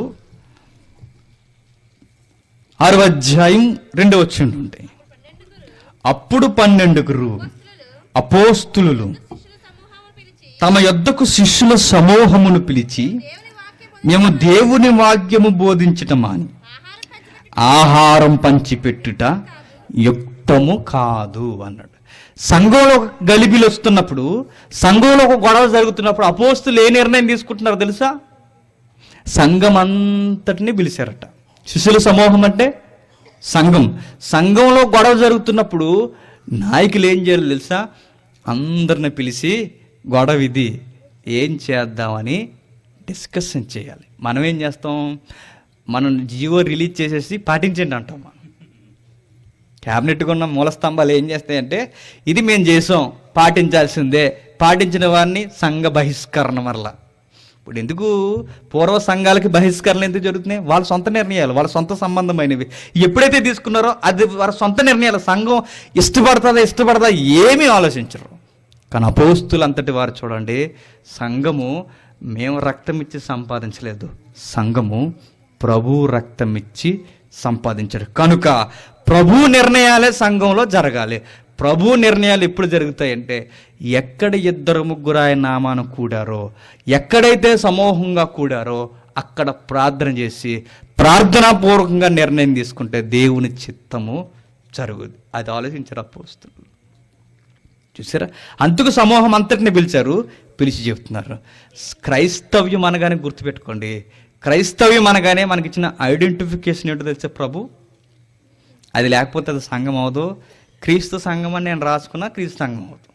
ఆరవ అధ్యాయం రెండవ వచ్చిండు ఉంటాయి అప్పుడు పన్నెండుగురు అపోస్తులు తమ యొద్దకు శిష్యుల సమూహమును పిలిచి మేము దేవుని వాక్యము బోధించటమాని ఆహారం పంచిపెట్టుట యుక్తము కాదు అన్నాడు సంఘంలో ఒక గలిబిలు వస్తున్నప్పుడు సంఘంలో ఒక గొడవ జరుగుతున్నప్పుడు అపోస్తులు ఏ నిర్ణయం తీసుకుంటున్నారో తెలుసా సంఘం అంతటిని పిలిచారట శిష్యుల సమూహం అంటే సంఘం సంఘంలో గొడవ జరుగుతున్నప్పుడు నాయకులు ఏం చేయాలి తెలుసా అందరిని పిలిచి గొడవ ఇది ఏం చేద్దామని డిస్కషన్ చేయాలి మనం ఏం చేస్తాం మనం జియో రిలీజ్ చేసేసి పాటించండి అంటాం మనం క్యాబినెట్ కొన్న మూల స్తంభాలు ఏం చేస్తాయంటే ఇది మేము చేసాం పాటించాల్సిందే పాటించిన వారిని సంఘ బహిష్కరణ మరలా ఇప్పుడు ఎందుకు పూర్వ సంఘాలకి బహిష్కరణ ఎందుకు జరుగుతున్నాయి వాళ్ళ సొంత నిర్ణయాలు వాళ్ళ సొంత సంబంధమైనవి ఎప్పుడైతే తీసుకున్నారో అది వారి సొంత నిర్ణయాలు సంఘం ఇష్టపడుతుందా ఇష్టపడదా ఏమీ ఆలోచించరు కానీ అపోస్తులు అంతటి వారు చూడండి సంఘము మేము రక్తం ఇచ్చి సంపాదించలేదు సంఘము ప్రభు రక్తం ఇచ్చి సంపాదించాడు కనుక ప్రభు నిర్ణయాలే సంఘంలో జరగాలి ప్రభు నిర్ణయాలు ఎప్పుడు జరుగుతాయంటే ఎక్కడ ఇద్దరు ముగ్గురు ఆయన నామాన కూడారో ఎక్కడైతే సమూహంగా కూడారో అక్కడ ప్రార్థన చేసి ప్రార్థనాపూర్వకంగా నిర్ణయం తీసుకుంటే దేవుని చిత్తము జరుగుద్ది అది ఆలోచించారు అపోస్తులు చూసారా అందుకు సమూహం అంతటిని పిలిచారు పిలిచి చెప్తున్నారు క్రైస్తవ్యం అనగానే గుర్తుపెట్టుకోండి క్రైస్తవ్యం అనగానే మనకిచ్చిన ఐడెంటిఫికేషన్ ఏంటో తెలుసా ప్రభు అది లేకపోతే అది సంఘం అవదు క్రీస్తు సంఘం అని నేను రాసుకున్నా క్రీస్తు సంఘం అవదు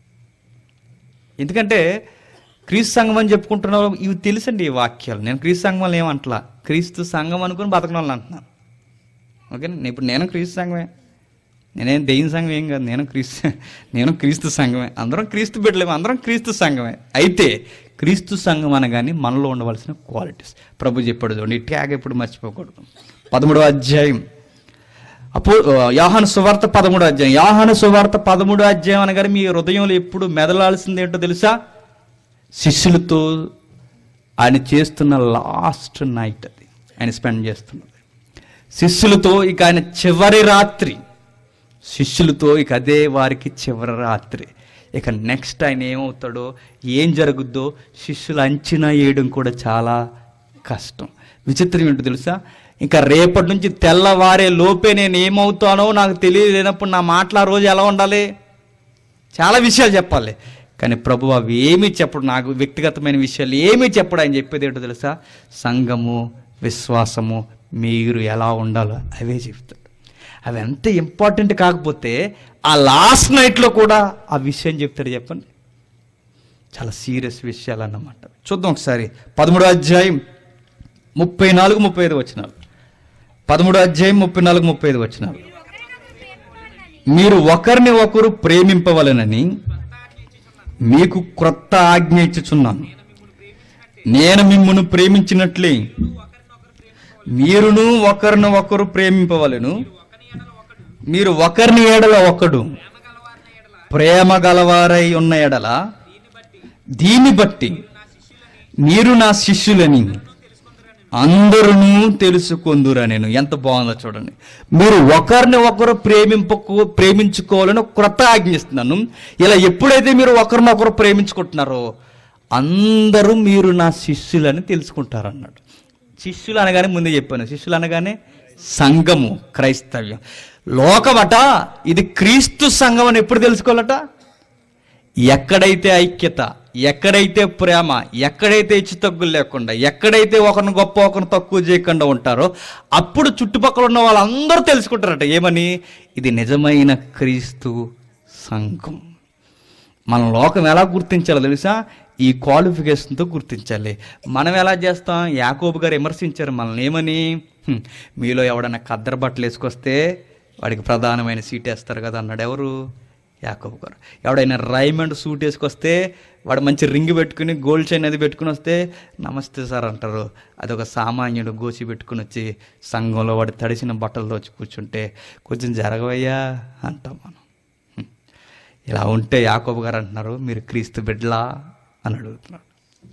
ఎందుకంటే క్రీస్తు సంఘం అని చెప్పుకుంటున్న వాళ్ళు ఇవి తెలుసండి ఈ వాక్యాలు నేను క్రీస్తు సంఘం అని ఏమంటలా క్రీస్తు సంఘం అనుకుని బతకడం వాళ్ళని అంటున్నాను ఓకేనా నేను ఇప్పుడు నేను క్రీస్తు సంఘమే నేనేం దెయ్యం సంఘం ఏం కాదు నేను క్రీస్తు నేను క్రీస్తు సంఘమే అందరం క్రీస్తు బిడ్డలేము అందరం క్రీస్తు సంఘమే అయితే క్రీస్తు సంఘం అనగానే మనలో ఉండవలసిన క్వాలిటీస్ ప్రభు చెప్పాడు చూడండి ఈ ట్యాగ్ ఎప్పుడు మర్చిపోకూడదు పదమూడవ అధ్యాయం అపో యాహాను సువార్త పదమూడో అధ్యాయం యాహాను సువార్త పదమూడో అధ్యాయం అనగానే మీ హృదయంలో ఎప్పుడు మెదలాల్సింది ఏంటో తెలుసా శిష్యులతో ఆయన చేస్తున్న లాస్ట్ నైట్ అది ఆయన స్పెండ్ చేస్తున్నది శిష్యులతో ఇక ఆయన చివరి రాత్రి శిష్యులతో ఇక అదే వారికి చివరి రాత్రి ఇక నెక్స్ట్ ఆయన ఏమవుతాడో ఏం జరుగుద్దో శిష్యులు అంచనా వేయడం కూడా చాలా కష్టం విచిత్రం ఏంటో తెలుసా ఇంకా రేపటి నుంచి తెల్లవారే లోపే నేను ఏమవుతానో నాకు తెలియలేనప్పుడు నా మాటలు ఆ రోజు ఎలా ఉండాలి చాలా విషయాలు చెప్పాలి కానీ ప్రభు అవి ఏమీ చెప్పడు నాకు వ్యక్తిగతమైన విషయాలు ఏమీ చెప్పడు ఆయన చెప్పేది ఏంటో తెలుసా సంఘము విశ్వాసము మీరు ఎలా ఉండాలో అవే చెప్తాడు అవి ఎంత ఇంపార్టెంట్ కాకపోతే ఆ లాస్ట్ నైట్లో కూడా ఆ విషయం చెప్తాడు చెప్పండి చాలా సీరియస్ విషయాలు అన్నమాట చూద్దాం ఒకసారి పదమూడో అధ్యాయం ముప్పై నాలుగు ముప్పై ఐదు వచ్చినాలు పదమూడో అధ్యాయం ముప్పై నాలుగు ముప్పై ఐదు వచ్చినాలు మీరు ఒకరిని ఒకరు ప్రేమింపవలనని మీకు క్రొత్త ఆజ్ఞ ఇచ్చుచున్నాను నేను మిమ్మును ప్రేమించినట్లే మీరును ఒకరిని ఒకరు ప్రేమింపవలను మీరు ఒకరిని ఏడల ఒకడు ప్రేమ గలవారై ఉన్న ఎడల దీన్ని బట్టి మీరు నా శిష్యులని అందరూ తెలుసుకుందురా నేను ఎంత బాగుందో చూడండి మీరు ఒకరిని ఒకరు ప్రేమింపకు ప్రేమించుకోవాలని ఒక క్రొత్త ఆజ్ఞిస్తున్నాను ఇలా ఎప్పుడైతే మీరు ఒకరినొకరు ప్రేమించుకుంటున్నారో అందరూ మీరు నా శిష్యులని తెలుసుకుంటారు అన్నాడు శిష్యులు అనగానే ముందే చెప్పాను శిష్యులు అనగానే సంఘము క్రైస్తవ్యం లోకమట ఇది క్రీస్తు సంఘం అని ఎప్పుడు తెలుసుకోవాలట ఎక్కడైతే ఐక్యత ఎక్కడైతే ప్రేమ ఎక్కడైతే హెచ్చుతగ్గులు లేకుండా ఎక్కడైతే ఒకరిని గొప్ప ఒకరిని తక్కువ చేయకుండా ఉంటారో అప్పుడు చుట్టుపక్కల ఉన్న వాళ్ళందరూ తెలుసుకుంటారట ఏమని ఇది నిజమైన క్రీస్తు సంఘం మన లోకం ఎలా గుర్తించాలో తెలుసా ఈ క్వాలిఫికేషన్తో గుర్తించాలి మనం ఎలా చేస్తాం యాకోబు గారు విమర్శించారు మనల్ని ఏమని "హ్మ్, మీలో ఎవడన్నా కద్దరు బట్టలు వేసుకొస్తే వాడికి ప్రధానమైన సీట్ వేస్తారు కదా అన్నాడు ఎవరు యాకోబు గారు ఎవడైనా రైమండ్ సూట్ వేసుకొస్తే వాడు మంచి రింగ్ పెట్టుకుని గోల్డ్ చైన్ అది పెట్టుకుని వస్తే నమస్తే సార్ అంటారు అదొక సామాన్యుడు గోచి పెట్టుకుని వచ్చి సంఘంలో వాడు తడిసిన బట్టల్లో వచ్చి కూర్చుంటే కొంచెం జరగవయ్యా అంటాం మనం హ్మ్. ఇలా ఉంటే యాకోబు గారు అంటున్నారు మీరు క్రీస్తు బిడ్డలా అని అడుగుతున్నారు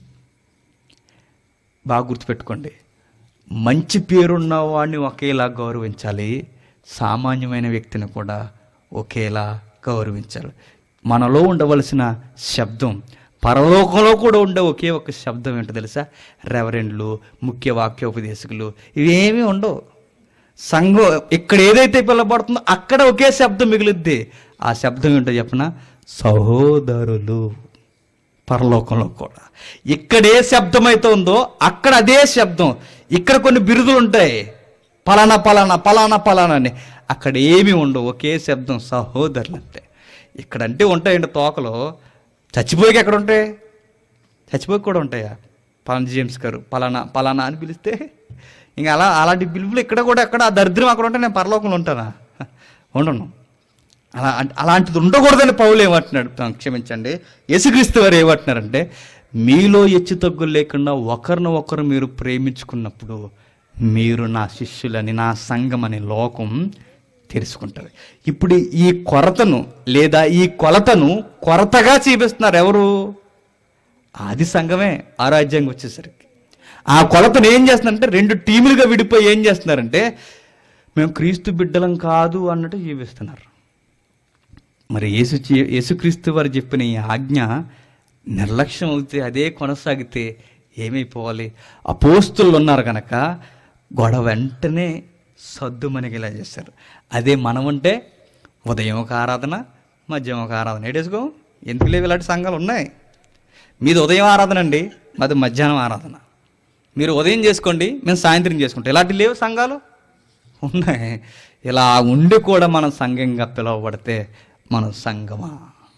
బాగా గుర్తుపెట్టుకోండి మంచి పేరున్న వాడిని ఒకేలా గౌరవించాలి సామాన్యమైన వ్యక్తిని కూడా ఒకేలా గౌరవించాలి మనలో ఉండవలసిన శబ్దం పరలోకంలో కూడా ఉండే ఒకే ఒక శబ్దం ఏంటో తెలుసా రెవరెండ్లు ముఖ్య వాక్యోపదేశకులు ఇవేమీ ఉండవు సంఘం ఇక్కడ ఏదైతే పిలబడుతుందో అక్కడ ఒకే శబ్దం మిగులుద్ది ఆ శబ్దం ఏంటో చెప్పన సహోదరులు పరలోకంలో కూడా ఇక్కడ ఏ శబ్దం అయితే ఉందో అక్కడ అదే శబ్దం ఇక్కడ కొన్ని బిరుదులు ఉంటాయి పలానా పలానా పలానా పలానా అని అక్కడ ఏమి ఉండవు ఒకే శబ్దం సహోదరులు అంటే ఇక్కడ అంటే ఉంటాయండి తోకలో చచ్చిపోయికి ఎక్కడ ఉంటాయి చచ్చిపోయి కూడా ఉంటాయా పలానా జేమ్స్ గారు పలానా పలానా అని పిలిస్తే ఇంకా అలా అలాంటి పిలుపులు ఇక్కడ కూడా ఎక్కడ ఆ దరిద్రం అక్కడ ఉంటే నేను పరలోకంలో ఉంటానా ఉండను అలా అంటే అలాంటిది ఉండకూడదని పౌలు ఏమంటున్నాడు ఆ, క్షమించండి యేసుక్రీస్తు వారు ఏమంటున్నారంటే మీలో హెచ్చు తగ్గులు లేకుండా ఒకరిని ఒకరు మీరు ప్రేమించుకున్నప్పుడు మీరు నా శిష్యులని నా సంఘం అనే లోకం తెలుసుకుంటారు ఇప్పుడు ఈ కొరతను లేదా ఈ కొలతను కొరతగా చూపిస్తున్నారు ఎవరు ఆది సంఘమే ఆ రాజ్యాంగం వచ్చేసరికి ఆ కొలతను ఏం చేస్తున్నారంటే రెండు టీములుగా విడిపోయి ఏం చేస్తున్నారంటే మేము క్రీస్తు బిడ్డలం కాదు అన్నట్టు చూపిస్తున్నారు మరి యేసు చే- యేసుక్రీస్తు వారు చెప్పిన ఈ ఆజ్ఞ నిర్లక్ష్యం అవుతే అదే కొనసాగితే ఏమైపోవాలి అపోస్తులు ఉన్నారు కనుక గొడవ వెంటనే సద్దు మనకిలా చేశారు అదే మనం ఉంటే ఉదయం ఒక ఆరాధన మధ్యాహ్నం ఒక ఆరాధన ఏడేసుకో ఎందుకు లేవు ఇలాంటి సంఘాలు ఉన్నాయి మీది ఉదయం ఆరాధన అండి మాది మధ్యాహ్నం ఆరాధన మీరు ఉదయం చేసుకోండి మేము సాయంత్రం చేసుకుంటాం ఇలాంటివి లేవు సంఘాలు ఉన్నాయి ఇలా ఉండి కూడా మనం సంఘంగా పిలువబడితే మనం సంఘమా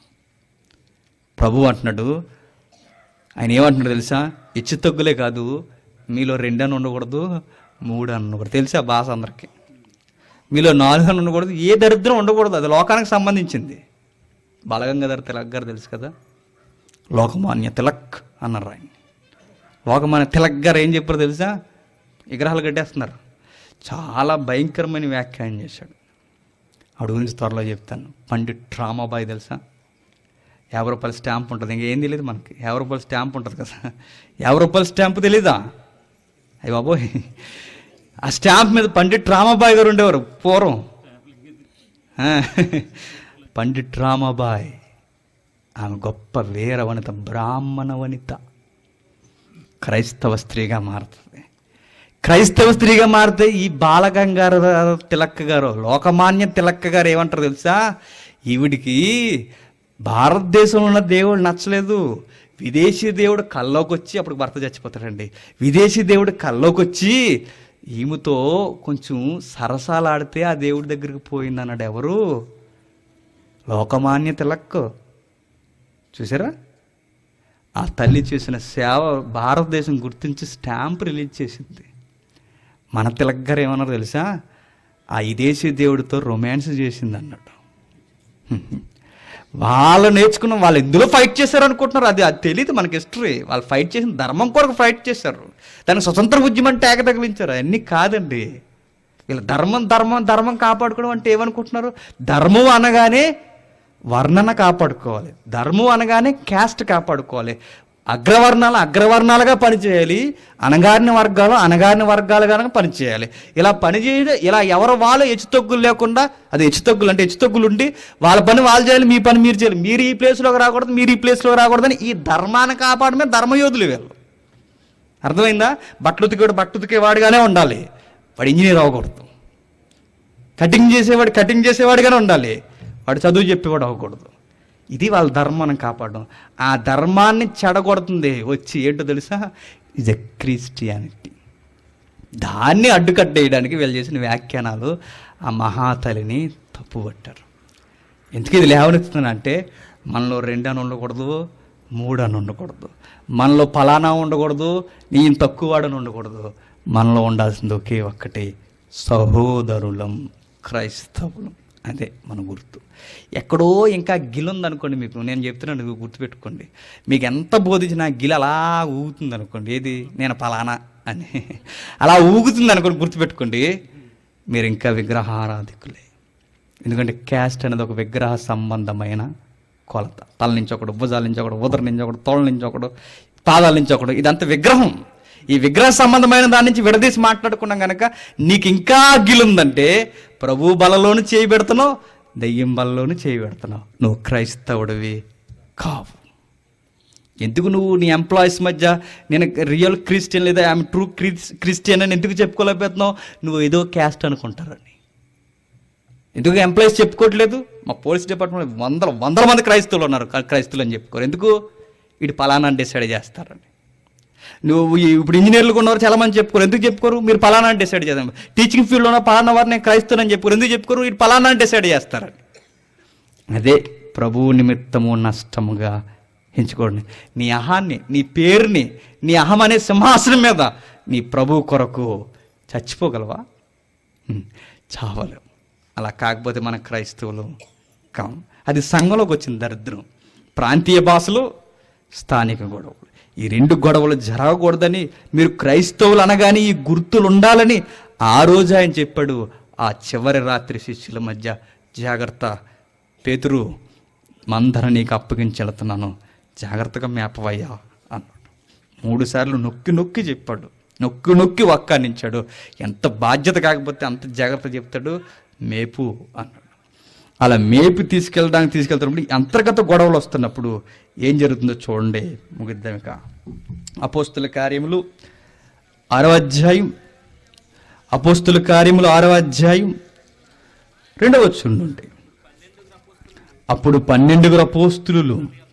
ప్రభు అంటున్నాడు ఆయన ఏమంటున్నాడు తెలుసా ఇచ్చి తగ్గులే కాదు మీలో రెండు అని ఉండకూడదు మూడు అని ఉండకూడదు తెలుసా భాష అందరికీ మీలో నాలుగు అని ఉండకూడదు ఏ దరిద్రం ఉండకూడదు అది లోకానికి సంబంధించింది బాలగంగాధర తిలక్ గారు తెలుసు కదా లోకమాన్య తిలక్ అన్నారు ఆయన లోకమాన్య తిలక్ గారు ఏం చెప్పారు తెలుసా విగ్రహాలు కట్టేస్తున్నారు చాలా భయంకరమైన వ్యాఖ్యానం చేశాడు ఆవిడ గురించి త్వరలో చెప్తాను పండిట్ రామాబాయి తెలుసా యాభై రూపాయల స్టాంప్ ఉంటుంది ఇంకేం తెలియదు మనకి యాభై రూపాయల స్టాంప్ ఉంటుంది కదా యాభై రూపాయల స్టాంప్ తెలీదా అయ్యి బాబోయ్ ఆ స్టాంప్ మీద పండిట్ రామాబాయి గారు ఉండేవారు పూర్వం ఆ, పండిట్ రామాబాయ్ ఆమె గొప్ప వీర వనిత బ్రాహ్మణ వనిత క్రైస్తవ స్త్రీగా మారుతుంది క్రైస్తవ స్త్రీగా మారితే ఈ బాలగంగారు తిలక్క గారు లోకమాన్య తిలక్క గారు ఏమంటారు తెలుసా ఈవిడికి భారతదేశంలో ఉన్న దేవుడు నచ్చలేదు విదేశీ దేవుడు కల్లోకి వచ్చి అప్పుడు భర్త చచ్చిపోతాడండి విదేశీ దేవుడు కల్లోకి వచ్చి ఈమెతో కొంచెం సరసాలాడితే ఆ దేవుడి దగ్గరికి పోయింది అన్నాడు ఎవరు లోకమాన్య తిలక్ చూసారా ఆ తల్లి చేసిన సేవ భారతదేశం గుర్తించి స్టాంప్ రిలీజ్ చేసింది మన తిలక్ గారు ఏమన్నారు తెలుసా ఆ విదేశీ దేవుడితో రొమాన్స్ చేసింది అన్నట్టు వాళ్ళు నేర్చుకున్న వాళ్ళు ఎందులో ఫైట్ చేశారు అనుకుంటున్నారు అది అది తెలియదు మనకి హిస్టరీ వాళ్ళు ఫైట్ చేసిన ధర్మం కొరకు ఫైట్ చేశారు దానికి స్వతంత్ర ఉద్యమం ట్యాగ తగిలించారు అవన్నీ కాదండి వీళ్ళ ధర్మం ధర్మం ధర్మం కాపాడుకోవడం అంటే ఏమనుకుంటున్నారు ధర్మం అనగానే వర్ణన కాపాడుకోవాలి ధర్మం అనగానే క్యాస్ట్ కాపాడుకోవాలి అగ్రవర్ణాలు అగ్రవర్ణాలుగా పనిచేయాలి అనగారిన వర్గాలు అనగారిన వర్గాలుగా పనిచేయాలి ఇలా పనిచేయడం ఇలా ఎవరు వాళ్ళు హెచ్చుతగ్గులు లేకుండా అది హెచ్చుతగ్గులు అంటే హెచ్చుతగ్గులు ఉండి వాళ్ళ పని వాళ్ళు చేయాలి మీ పని మీరు చేయాలి మీరు ఈ ప్లేస్లోకి రాకూడదు మీరు ఈ ప్లేస్లోకి రాకూడదని ఈ ధర్మాన్ని కాపాడమే ధర్మయోధులు వీళ్ళు అర్థమైందా బట్టలు ఉతికేవాడు బట్టలు ఉతికేవాడుగానే ఉండాలి వాడు ఇంజనీర్ అవ్వకూడదు కటింగ్ చేసేవాడు కటింగ్ చేసేవాడుగానే ఉండాలి వాడు చదువు చెప్పేవాడు అవ్వకూడదు ఇది వాళ్ళ ధర్మాన్ని కాపాడడం ఆ ధర్మాన్ని చెడగొడుతుంది వచ్చి ఏంటో తెలుసా ఇజ్ ఎ క్రిస్టియానిటీ దాన్ని అడ్డుకట్టేయడానికి వీళ్ళు చేసిన వ్యాఖ్యానాలు ఆ మహాతలిని తప్పుపట్టారు ఎందుకు ఇది లేవనెత్తుతున్నా మనలో రెండు అని ఉండకూడదు మూడు అని ఉండకూడదు మనలో ఫలానా ఉండకూడదు నేను తక్కువవాడని ఉండకూడదు మనలో ఉండాల్సింది ఒకే ఒక్కటి సహోదరులం క్రైస్తవులం అదే మన గుర్తు ఎక్కడో ఇంకా గిల్ ఉందనుకోండి మీకు నేను చెప్తున్నాను ఇది గుర్తుపెట్టుకోండి మీకు ఎంత బోధించినా గిల్ అలా ఊగుతుంది అనుకోండి ఏది నేను ఫలానా అని అలా ఊగుతుంది అనుకోండి గుర్తుపెట్టుకోండి మీరు ఇంకా విగ్రహారాధికులే ఎందుకంటే క్యాస్ట్ అనేది ఒక విగ్రహ సంబంధమైన కొలత తల నుంచి ఒకడు భుజాల నుంచి ఒకడు ఉదర నుంచి ఒకడు తోళ్ళ నుంచి ఒకడు పాదాల నుంచి ఒకడు ఇదంతా విగ్రహం ఈ విగ్రహ సంబంధమైన దాని నుంచి విడదీసి మాట్లాడుకున్నాం కనుక నీకు ఇంకా గిలుందంటే ప్రభు బలలోను చేయి పెడుతున్నావు దెయ్యం బలలోను చేయి పెడుతున్నావు నువ్వు క్రైస్తవుడివి కావు ఎందుకు నువ్వు నీ ఎంప్లాయీస్ మధ్య నేను రియల్ క్రిస్టియన్ లేదా ఐఎమ్ ట్రూ క్రిస్టియన్ అని ఎందుకు చెప్పుకోలేకపోతున్నావు నువ్వు ఏదో క్యాస్ట్ అనుకుంటారని ఎందుకు ఎంప్లాయీస్ చెప్పుకోవట్లేదు మా పోలీస్ డిపార్ట్మెంట్ వందల వందల మంది క్రైస్తవులు ఉన్నారు క్రై- క్రైస్తవులు అని చెప్పుకోరు ఎందుకు ఇటు పలానా అని డిసైడ్ చేస్తారని నువ్వు ఈ- ఇప్పుడు ఇంజనీర్లు ఉన్నవారు చాలా మంది చెప్పుకోరు ఎందుకు చెప్పుకోరు మీరు పలానా అని డిసైడ్ చేద్దాం టీచింగ్ ఫీల్డ్లో ఉన్న పలానా వారు నేను క్రైస్తవుని అని చెప్పుకోరు ఎందుకు చెప్పుకోరు ఇటు పలానా అని డిసైడ్ చేస్తారని అదే ప్రభువు నిమిత్తము నష్టముగా ఎంచుకోండి నీ అహాన్ని నీ పేరుని నీ అహం అనే సింహాసనం మీద నీ ప్రభు కొరకు చచ్చిపోగలవా హ్మ్. చావలేవు అలా కాకపోతే మన క్రైస్తవులు కాం అది సంఘంలోకి వచ్చిన దరిద్రం ప్రాంతీయ భాషలు స్థానిక గొడవలు ఈ రెండు గొడవలు జరగకూడదని మీరు క్రైస్తవులు అనగానే ఈ గుర్తులు ఉండాలని ఆ రోజు ఆయన చెప్పాడు ఆ చివరి రాత్రి శిష్యుల మధ్య జాగ్రత్త పేతురు మందర నీకు అప్పగించెళ్తున్నాను జాగ్రత్తగా మేపవయ్యా అన్నాడు మూడు సార్లు నొక్కి నొక్కి చెప్పాడు నొక్కి నొక్కి వక్కానించాడు ఎంత బాధ్యత కాకపోతే అంత జాగ్రత్త చెప్తాడు మేపు అన్నాడు అలా మేపు తీసుకెళ్ళడానికి తీసుకెళ్తున్నప్పుడు ఈ అంతర్గత గొడవలు వస్తున్నప్పుడు ఏం జరుగుతుందో చూడండి ముగిద్దాం ఇక అపోస్తుల కార్యములు ఆరవ అధ్యాయం అపోస్తుల కార్యములు ఆరవ అధ్యాయం రెండవ వచ్చుండి అప్పుడు పన్నెండుగురు అపోస్తులు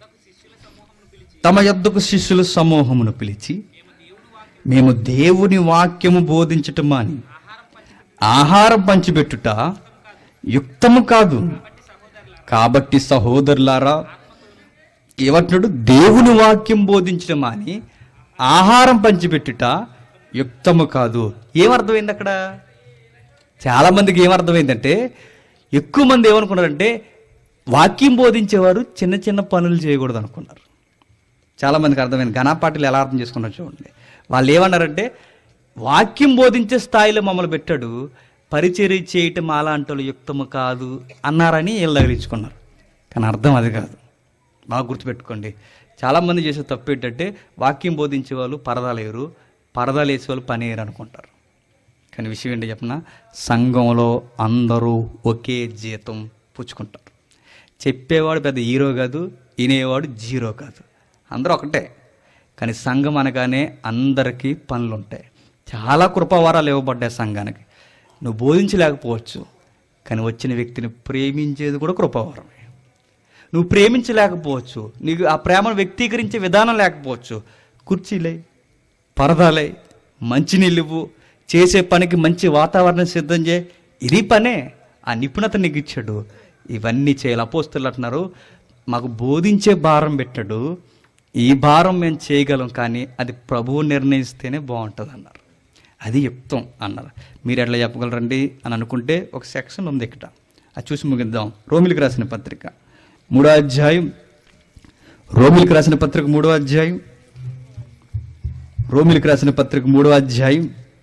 తమ యొద్దకు శిష్యుల సమూహమును పిలిచి మేము దేవుని వాక్యము బోధించటం అని ఆహారం పంచిపెట్టుట యుక్తము కాదు కాబట్టి సహోదరులారా ఏమంటున్నాడు దేవుని వాక్యం బోధించడం అని ఆహారం పంచిపెట్టుట యుక్తము కాదు ఏమర్థమైంది అక్కడ చాలా మందికి ఏమర్థమైందంటే ఎక్కువ మంది ఏమనుకున్నారంటే వాక్యం బోధించేవారు చిన్న చిన్న పనులు చేయకూడదు అనుకున్నారు చాలా మందికి అర్థమైంది ఘనాపాటిలు ఎలా అర్థం చేసుకున్నారు చూడండి వాళ్ళు ఏమన్నారంటే వాక్యం బోధించే స్థాయిలో మమ్మల్ని పెట్టాడు పరిచర్య చేయటం అలాంటి వాళ్ళు యుక్తము కాదు అన్నారని వీళ్ళు తగిలించుకున్నారు కానీ అర్థం అది కాదు బాగా గుర్తుపెట్టుకోండి చాలామంది చేసే తప్పు ఏంటంటే వాక్యం బోధించే వాళ్ళు పరదాలేరు పరదాలు వేసే వాళ్ళు పని వేయరు అనుకుంటారు కానీ విషయం ఏంటి చెప్పిన సంఘంలో అందరూ ఒకే జీతం పుచ్చుకుంటారు చెప్పేవాడు పెద్ద హీరో కాదు వినేవాడు జీరో కాదు అందరూ ఒకటే కానీ సంఘం అనగానే అందరికీ పనులు ఉంటాయి చాలా కృపావారాలు ఇవ్వబడ్డాయి సంఘానికి నువ్వు బోధించలేకపోవచ్చు కానీ వచ్చిన వ్యక్తిని ప్రేమించేది కూడా కృపావరమే నువ్వు ప్రేమించలేకపోవచ్చు నీకు ఆ ప్రేమను వ్యక్తీకరించే విధానం లేకపోవచ్చు కుర్చీలే పరదాలే మంచినీళ్ళు ఇవ్వు చేసే పనికి మంచి వాతావరణం సిద్ధం చేయి ఇది పనే ఆ నిపుణత నీకు ఇచ్చాడు ఇవన్నీ చేయాలి అపోస్తులు అంటున్నారు మాకు బోధించే భారం పెట్టాడు ఈ భారం మేము చేయగలం కానీ అది ప్రభువు నిర్ణయిస్తేనే బాగుంటుంది అన్నారు అది యుక్తం అన్నారు మీరు ఎట్లా చెప్పగలరండి అని అనుకుంటే ఒక సెక్షన్ ఉంది ఇక్కడ అది చూసి ముగిద్దాం రోమిలికి రాసిన పత్రిక మూడో అధ్యాయం రోమిలికి రాసిన పత్రిక మూడో అధ్యాయం రోమిలికి రాసిన పత్రిక మూడో అధ్యాయం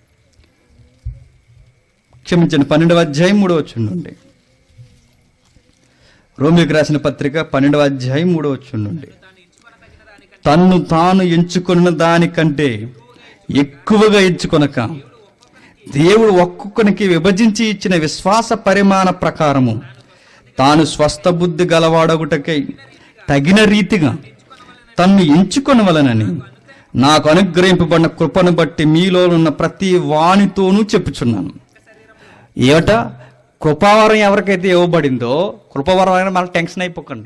క్షమించండి పన్నెండవ అధ్యాయం మూడో వచ్చుండండి రోమిలికి రాసిన పత్రిక పన్నెండవ అధ్యాయం మూడో వచ్చుండండి తన్ను తాను ఎంచుకున్న దానికంటే ఎక్కువగా ఎంచుకొనక దేవుడు ఒక్కొక్కనికి విభజించి ఇచ్చిన విశ్వాస పరిమాణ ప్రకారము తాను స్వస్థ బుద్ధి గలవాడగుటకై తగిన రీతిగా తన్ను ఎంచుకొనవలనని నాకు అనుగ్రహింపబడిన కృపను బట్టి మీలో ఉన్న ప్రతి వానితోనూ చెప్పుచున్నాను ఏట కృపావరం ఎవరికైతే ఇవ్వబడిందో కృపావరం అయినా మనకు టెన్షన్ అయిపోకండి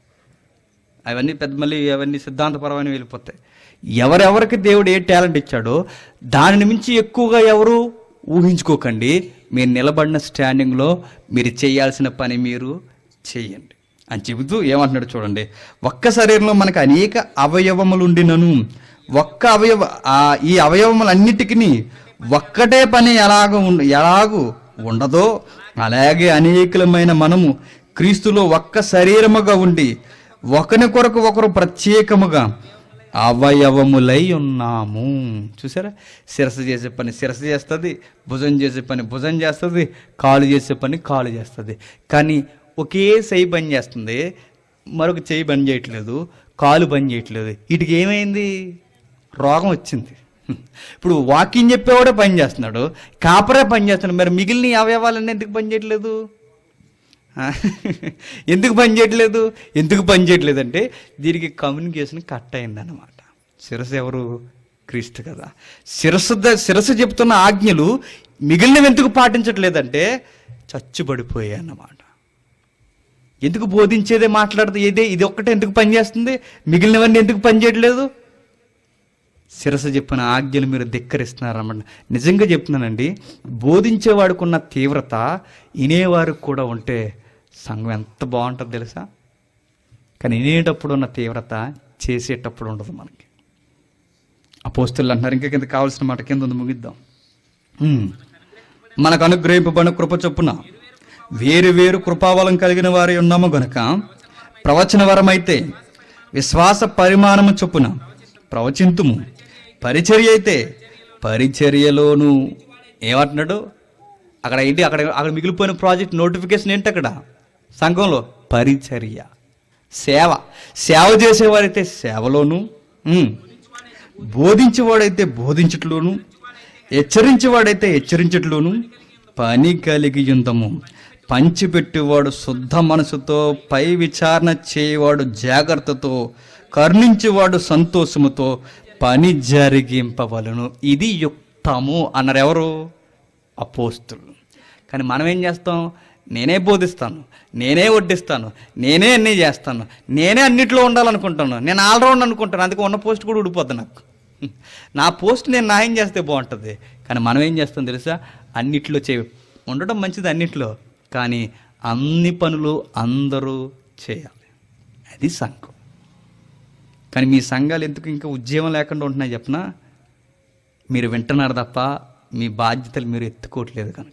అవన్నీ పెద్ద మళ్ళీ అవన్నీ సిద్ధాంతపరమైన వెళ్ళిపోతాయి ఎవరెవరికి దేవుడు ఏ టాలెంట్ ఇచ్చాడో దానిని మించి ఎక్కువగా ఎవరు ఊహించుకోకండి మీరు నిలబడిన స్టాండింగ్లో మీరు చేయాల్సిన పని మీరు చేయండి అని చెబుతూ ఏమంటున్నాడు చూడండి ఒక్క శరీరంలో మనకు అనేక అవయవములుండినను ఒక్క అవయవ ఆ ఈ అవయవములన్నిటికీ ఒక్కటే పని ఎలాగ ఉండ ఎలాగూ ఉండదో అలాగే అనేకలమైన మనము క్రీస్తులో ఒక్క శరీరముగా ఉండి ఒకరి కొరకు ఒకరు ప్రత్యేకముగా అవయవములై ఉన్నాము చూసారా శిరస్సు చేసే పని శిరస్సు చేస్తుంది భుజం చేసే పని భుజం చేస్తుంది కాలు చేసే పని కాలు చేస్తుంది కానీ ఒకే చెయ్యి పని చేస్తుంది మరొక చెయ్యి పని చేయట్లేదు కాలు పని చేయట్లేదు వీటికి ఏమైంది రోగం వచ్చింది ఇప్పుడు వాకింగ్ చెప్పేవాడే పని చేస్తున్నాడు కాపరే పని చేస్తున్నాడు మరి మిగిలిన అవయవాలన్నీ ఎందుకు పని చేయట్లేదు ఆ, ఎందుకు పని చేయట్లేదు ఎందుకు పని చేయట్లేదు అంటే దీనికి కమ్యూనికేషన్ కట్ అయిందన్నమాట శిరస్సు ఎవరు క్రీస్తు కదా శిరస్సు ద- శిరస్సు చెప్తున్న ఆజ్ఞలు మిగిలినవి ఎందుకు పాటించట్లేదంటే చచ్చుబడిపోయాయి అన్నమాట ఎందుకు బోధించేదే మాట్లాడుతూ ఇదే ఇది ఒక్కటే ఎందుకు పనిచేస్తుంది మిగిలినవన్నీ ఎందుకు పనిచేయట్లేదు శిరస చెప్పిన ఆజ్ఞలు మీరు ధిక్కరిస్తున్నారన్నమాట నిజంగా చెప్తున్నానండి బోధించేవాడుకున్న తీవ్రత వినేవారికి కూడా ఉంటే సంఘం ఎంత బాగుంటుంది తెలుసా కానీ వినేటప్పుడు ఉన్న తీవ్రత చేసేటప్పుడు ఉండదు మనకి అపోస్తులు అంటున్నారు ఇంకా కింద కావాల్సిన మాట కింద ఉంది ముగిద్దాం హ్మ్. మనకు అనుగ్రహింపబడిన కృప చొప్పున వేరు వేరు కృపావలం కలిగిన వారి ఉన్నాము గనుక ప్రవచన వరమైతే విశ్వాస పరిమాణము చొప్పున ప్రవచింతుము పరిచర్య అయితే పరిచర్యలోను ఏమంటున్నాడు అక్కడ ఏంటి అక్కడ అక్కడ మిగిలిపోయిన ప్రాజెక్ట్ నోటిఫికేషన్ ఏంటి అక్కడ సంఘంలో పరిచర్య సేవ సేవ చేసేవారైతే సేవలోను ఉమ్, బోధించేవాడైతే బోధించట్లోను హెచ్చరించేవాడైతే హెచ్చరించట్లోను పని కలిగి ఉందము పంచిపెట్టేవాడు శుద్ధ మనసుతో పై విచారణ చేయవాడు జాగ్రత్తతో కరుణించేవాడు సంతోషముతో పని జరిగింపవలను ఇది యుక్తము అన్నారు ఎవరు అపోస్తులు కానీ మనం ఏం చేస్తాం నేనే బోధిస్తాను నేనే వడ్డిస్తాను నేనే అన్నీ చేస్తాను నేనే అన్నిట్లో ఉండాలనుకుంటాను నేను ఆల్రౌండ్ అనుకుంటాను అందుకే ఉన్న పోస్ట్ కూడా ఊడిపోద్ది నాకు నా పోస్ట్ నేను న్యాయం చేస్తే బాగుంటుంది కానీ మనం ఏం చేస్తాం తెలుసా అన్నిట్లో చే ఉండడం మంచిది అన్నిట్లో కానీ అన్ని పనులు అందరూ చేయాలి అది సంఘం కానీ మీ సంఘాలు ఎందుకు ఇంకా ఉద్యమం లేకుండా ఉంటున్నాయి చెప్పనా మీరు వింటున్నారు తప్ప మీ బాధ్యతలు మీరు ఎత్తుకోవట్లేదు కనుక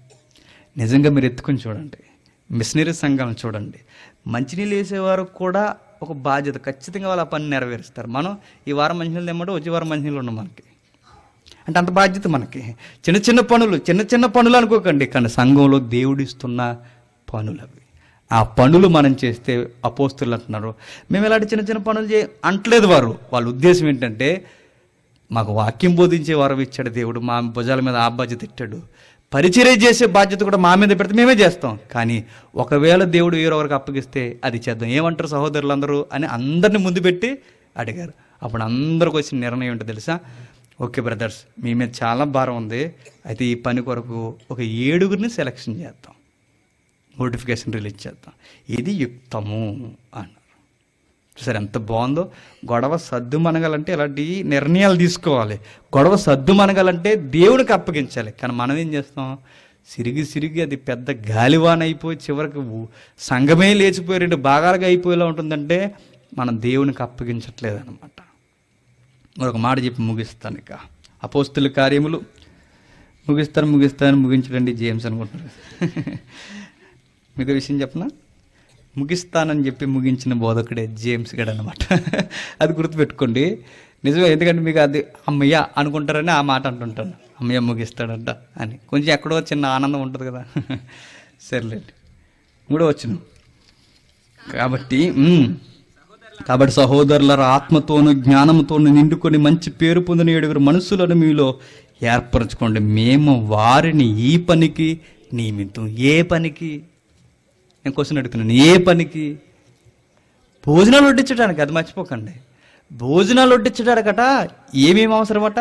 నిజంగా మీరు ఎత్తుకుని చూడండి మిషనరీ సంఘాలను చూడండి మంచినీళ్ళు వేసేవారు కూడా ఒక బాధ్యత ఖచ్చితంగా వాళ్ళ పని నెరవేరుస్తారు మనం ఈ వారం మంచినీళ్ళు తెమ్మంటే వచ్చే వారం మంచినీళ్ళు ఉన్నాం మనకి అంటే అంత బాధ్యత మనకి చిన్న చిన్న పనులు చిన్న చిన్న పనులు అనుకోకండి కానీ సంఘంలో దేవుడిస్తున్న పనులు అవి ఆ పనులు మనం చేస్తే అపోస్తులు అంటున్నారు మేము ఇలాంటి చిన్న చిన్న పనులు చే అంటలేదు వారు వాళ్ళ ఉద్దేశం ఏంటంటే మాకు వాక్యం బోధించే వరం ఇచ్చాడు దేవుడు మా భుజాల మీద ఆ బాధ్యత ఇచ్చాడు పరిచర్య చేసే బాధ్యత కూడా మా మీద పెడితే మేమే చేస్తాం కానీ ఒకవేళ దేవుడు వేరే వరకు అప్పగిస్తే అది చేద్దాం ఏమంటారు సహోదరులందరూ అని అందరిని ముందు పెట్టి అడిగారు అప్పుడు అందరికి వచ్చిన నిర్ణయం ఏంటో తెలుసా ఓకే బ్రదర్స్ మీ మీద చాలా భారం ఉంది అయితే ఈ పని కొరకు ఒక ఏడుగురిని సెలెక్షన్ చేద్దాం నోటిఫికేషన్ రిలీజ్ చేద్దాం ఇది యుక్తము అన్నారు సరే ఎంత బాగుందో గొడవ సద్దు మనగాలంటే ఇలాంటి నిర్ణయాలు తీసుకోవాలి గొడవ సద్దు మనగాలంటే దేవునికి అప్పగించాలి కానీ మనం ఏం చేస్తాం సిరిగి సిరిగి అది పెద్ద గాలివాన అయిపోయి చివరికి ఊ- సంఘమే లేచిపోయి రెండు భాగాలుగా అయిపోయేలా ఉంటుందంటే మనం దేవునికి అప్పగించట్లేదు అనమాట మరొక మాట చెప్పి ముగిస్తాను ఇక అపోస్తుల కార్యములు ముగిస్తాను ముగిస్తాను ముగించడండి జేమ్స్ అనుకుంటున్నారు మీకు విషయం చెప్పనా ముగిస్తానని చెప్పి ముగించిన బోధకుడే జేమ్స్ గడ్ అనమాట అది గుర్తుపెట్టుకోండి నిజమే ఎందుకంటే మీకు అది అమ్మయ్య అనుకుంటారని ఆ మాట అంటుంటాను అమ్మయ్య ముగిస్తాడంట అని కొంచెం ఎక్కడో చిన్న ఆనందం ఉంటుంది కదా సర్లేండి మూడో వచ్చిన కాబట్టి ఉమ్, కాబట్టి సహోదరుల ఆత్మతోను జ్ఞానంతోను నిండుకొని మంచి పేరు పొందిన ఏడుగురు మనుషులను మీలో ఏర్పరచుకోండి మేము వారిని ఈ పనికి నియమితం ఏ పనికి నేను క్వశ్చన్ అడుగుతున్నాను ఏ పనికి భోజనాలు వడ్డించడానికి అది మర్చిపోకండి భోజనాలు వడ్డించడానికట ఏమేమి అవసరమట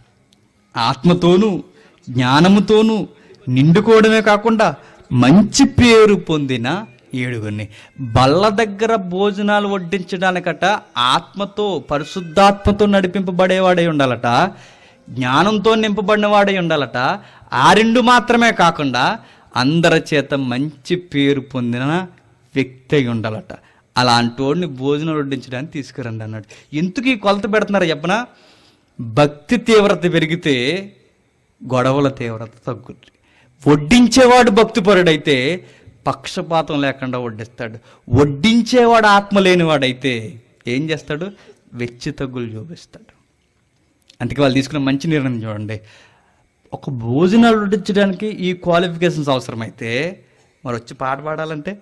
ఆత్మతోనూ జ్ఞానముతోనూ నిండుకోవడమే కాకుండా మంచి పేరు పొందిన ఏడుగురిని బల్ల దగ్గర భోజనాలు వడ్డించడానికట ఆత్మతో పరిశుద్ధాత్మతో నడిపింపబడేవాడై ఉండాలట జ్ఞానంతో నింపబడిన వాడై ఉండాలట ఆ రెండు మాత్రమే కాకుండా అందరి చేత మంచి పేరు పొందిన వ్యక్తి అయి ఉండాలట అలాంటి వాడిని భోజనం వడ్డించడానికి తీసుకురండి అన్నాడు ఎందుకు ఈ కొలత పెడుతున్నారు చెప్పనా భక్తి తీవ్రత పెరిగితే గొడవల తీవ్రత తగ్గుద్ది వడ్డించేవాడు భక్తిపరుడైతే పక్షపాతం లేకుండా వడ్డిస్తాడు వడ్డించేవాడు ఆత్మ లేనివాడైతే ఏం చేస్తాడు వెచ్చి తగ్గులు చూపిస్తాడు అందుకే వాళ్ళు తీసుకున్న మంచి నిర్ణయం చూడండి ఒక భోజనాలు వడ్డించడానికి ఈ క్వాలిఫికేషన్స్ అవసరమైతే మరి వచ్చి పాట పాడాలంటే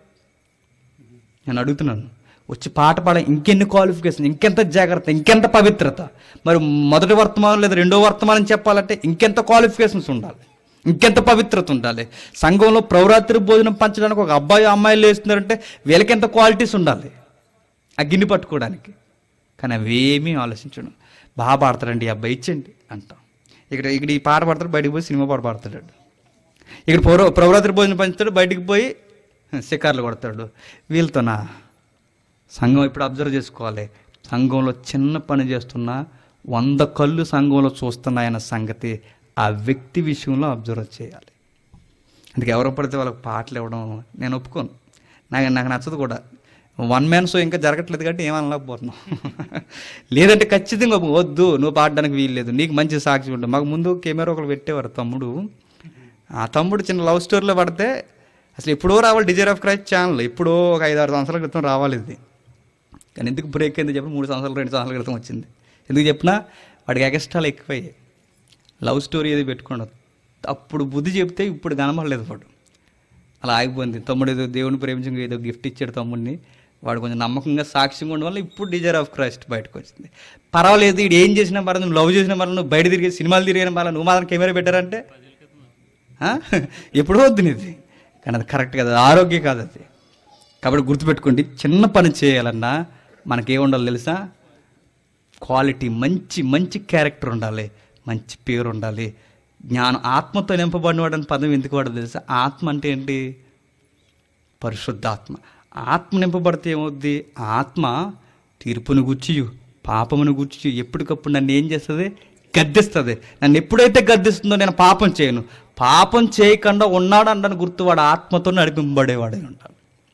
నేను అడుగుతున్నాను వచ్చి పాట పాడ ఇంకెన్ని క్వాలిఫికేషన్ ఇంకెంత జాగ్రత్త ఇంకెంత పవిత్రత మరి మొదటి వర్తమానం లేదా రెండో వర్తమానం చెప్పాలంటే ఇంకెంత క్వాలిఫికేషన్స్ ఉండాలి ఇంకెంత పవిత్రత ఉండాలి సంఘంలో ప్రవరాత్రి భోజనం పంచడానికి ఒక అబ్బాయి అమ్మాయిలు వేస్తున్నారంటే వీళ్ళకి ఎంత క్వాలిటీస్ ఉండాలి ఆ గిన్నె పట్టుకోవడానికి కానీ అవేమీ ఆలోచించడం బాగా పాడతాడండి ఈ అబ్బాయి ఇచ్చండి అంటాం ఇక్కడ ఇక్కడ ఈ పాట పాడతాడు బయటికి పోయి సినిమా పాట పాడతాడు ఇక్కడ పౌర ప్రవరాత్రి భోజనం పంచుతాడు బయటికి పోయి షికార్లు కొడతాడు వీళ్ళతోనా సంఘం ఇప్పుడు అబ్జర్వ్ చేసుకోవాలి సంఘంలో చిన్న పని చేస్తున్న వంద కళ్ళు సంఘంలో చూస్తున్నాయన్న సంగతి ఆ వ్యక్తి విషయంలో అబ్జర్వ్ చేయాలి అందుకే ఎవరో పడితే వాళ్ళకి పాటలు ఇవ్వడం నేను ఒప్పుకోను నాకు నాకు నచ్చదు కూడా వన్ మ్యాన్ షో ఇంకా జరగట్లేదు కాబట్టి ఏమనలేకపోతున్నాం లేదంటే ఖచ్చితంగా వద్దు నువ్వు పాడడానికి వీల్లేదు నీకు మంచి సాక్షి ఉంటుంది మాకు ముందు కెమెరా ఒకరు పెట్టేవారు తమ్ముడు ఆ తమ్ముడు చిన్న లవ్ స్టోరీలో పడితే అసలు ఎప్పుడో రావాలి డిజైర్ ఆఫ్ క్రైస్ట్ ఛానల్ ఎప్పుడో ఒక ఐదు ఆరు సంవత్సరాల క్రితం రావాలి ఇది కానీ ఎందుకు బ్రేక్ అయింది చెప్పి మూడు సంవత్సరాలు రెండు సంవత్సరాల క్రితం వచ్చింది ఎందుకు చెప్పినా వాడికి ఎక్స్ట్రాలు ఎక్కువయ్యాయి లవ్ స్టోరీ ఏది పెట్టుకోండి అప్పుడు బుద్ధి చెప్తే ఇప్పుడు కనబడలేదు వాడు అలా ఆగిపోయింది తమ్ముడు ఏదో దేవుని ప్రేమించి ఏదో గిఫ్ట్ ఇచ్చాడు తమ్ముడిని వాడు కొంచెం నమ్మకంగా సాక్ష్యంగా ఉండడం వల్ల ఇప్పుడు డిజైర్ ఆఫ్ క్రైస్ట్ బయటకు వచ్చింది పర్వాలేదు ఇడు ఏం చేసినా పర్లేదు నువ్వు లవ్ చేసిన పర్లేదు నువ్వు బయట తిరిగే సినిమాలు తిరిగిన పర్లేదు నువ్వు మాత్రం కెమెరా పెట్టారంటే ఆ? ఎప్పుడో వద్దు నీది కానీ అది కరెక్ట్ కాదు అది ఆరోగ్యం కాదు అది కాబట్టి గుర్తుపెట్టుకోండి చిన్న పని చేయాలన్నా మనకేముండాలి తెలుసా క్వాలిటీ మంచి మంచి క్యారెక్టర్ ఉండాలి మంచి పేరు ఉండాలి జ్ఞానం ఆత్మతో నింపబడినవాడు అని పదం ఎందుకు వాడదు తెలుసా ఆత్మ అంటే ఏంటి పరిశుద్ధాత్మ ఆత్మ నింపబడితే ఏమవుద్ది ఆత్మ తీర్పును గుచ్చియు పాపమును గుచ్చియు ఎప్పటికప్పుడు నన్ను ఏం చేస్తుంది గద్దిస్తుంది నన్ను ఎప్పుడైతే గద్దిస్తుందో నేను పాపం చేయను పాపం చేయకుండా ఉన్నాడు అంటాను గుర్తు వాడు ఆత్మతో నడిపింపబడేవాడే ఉంటాడు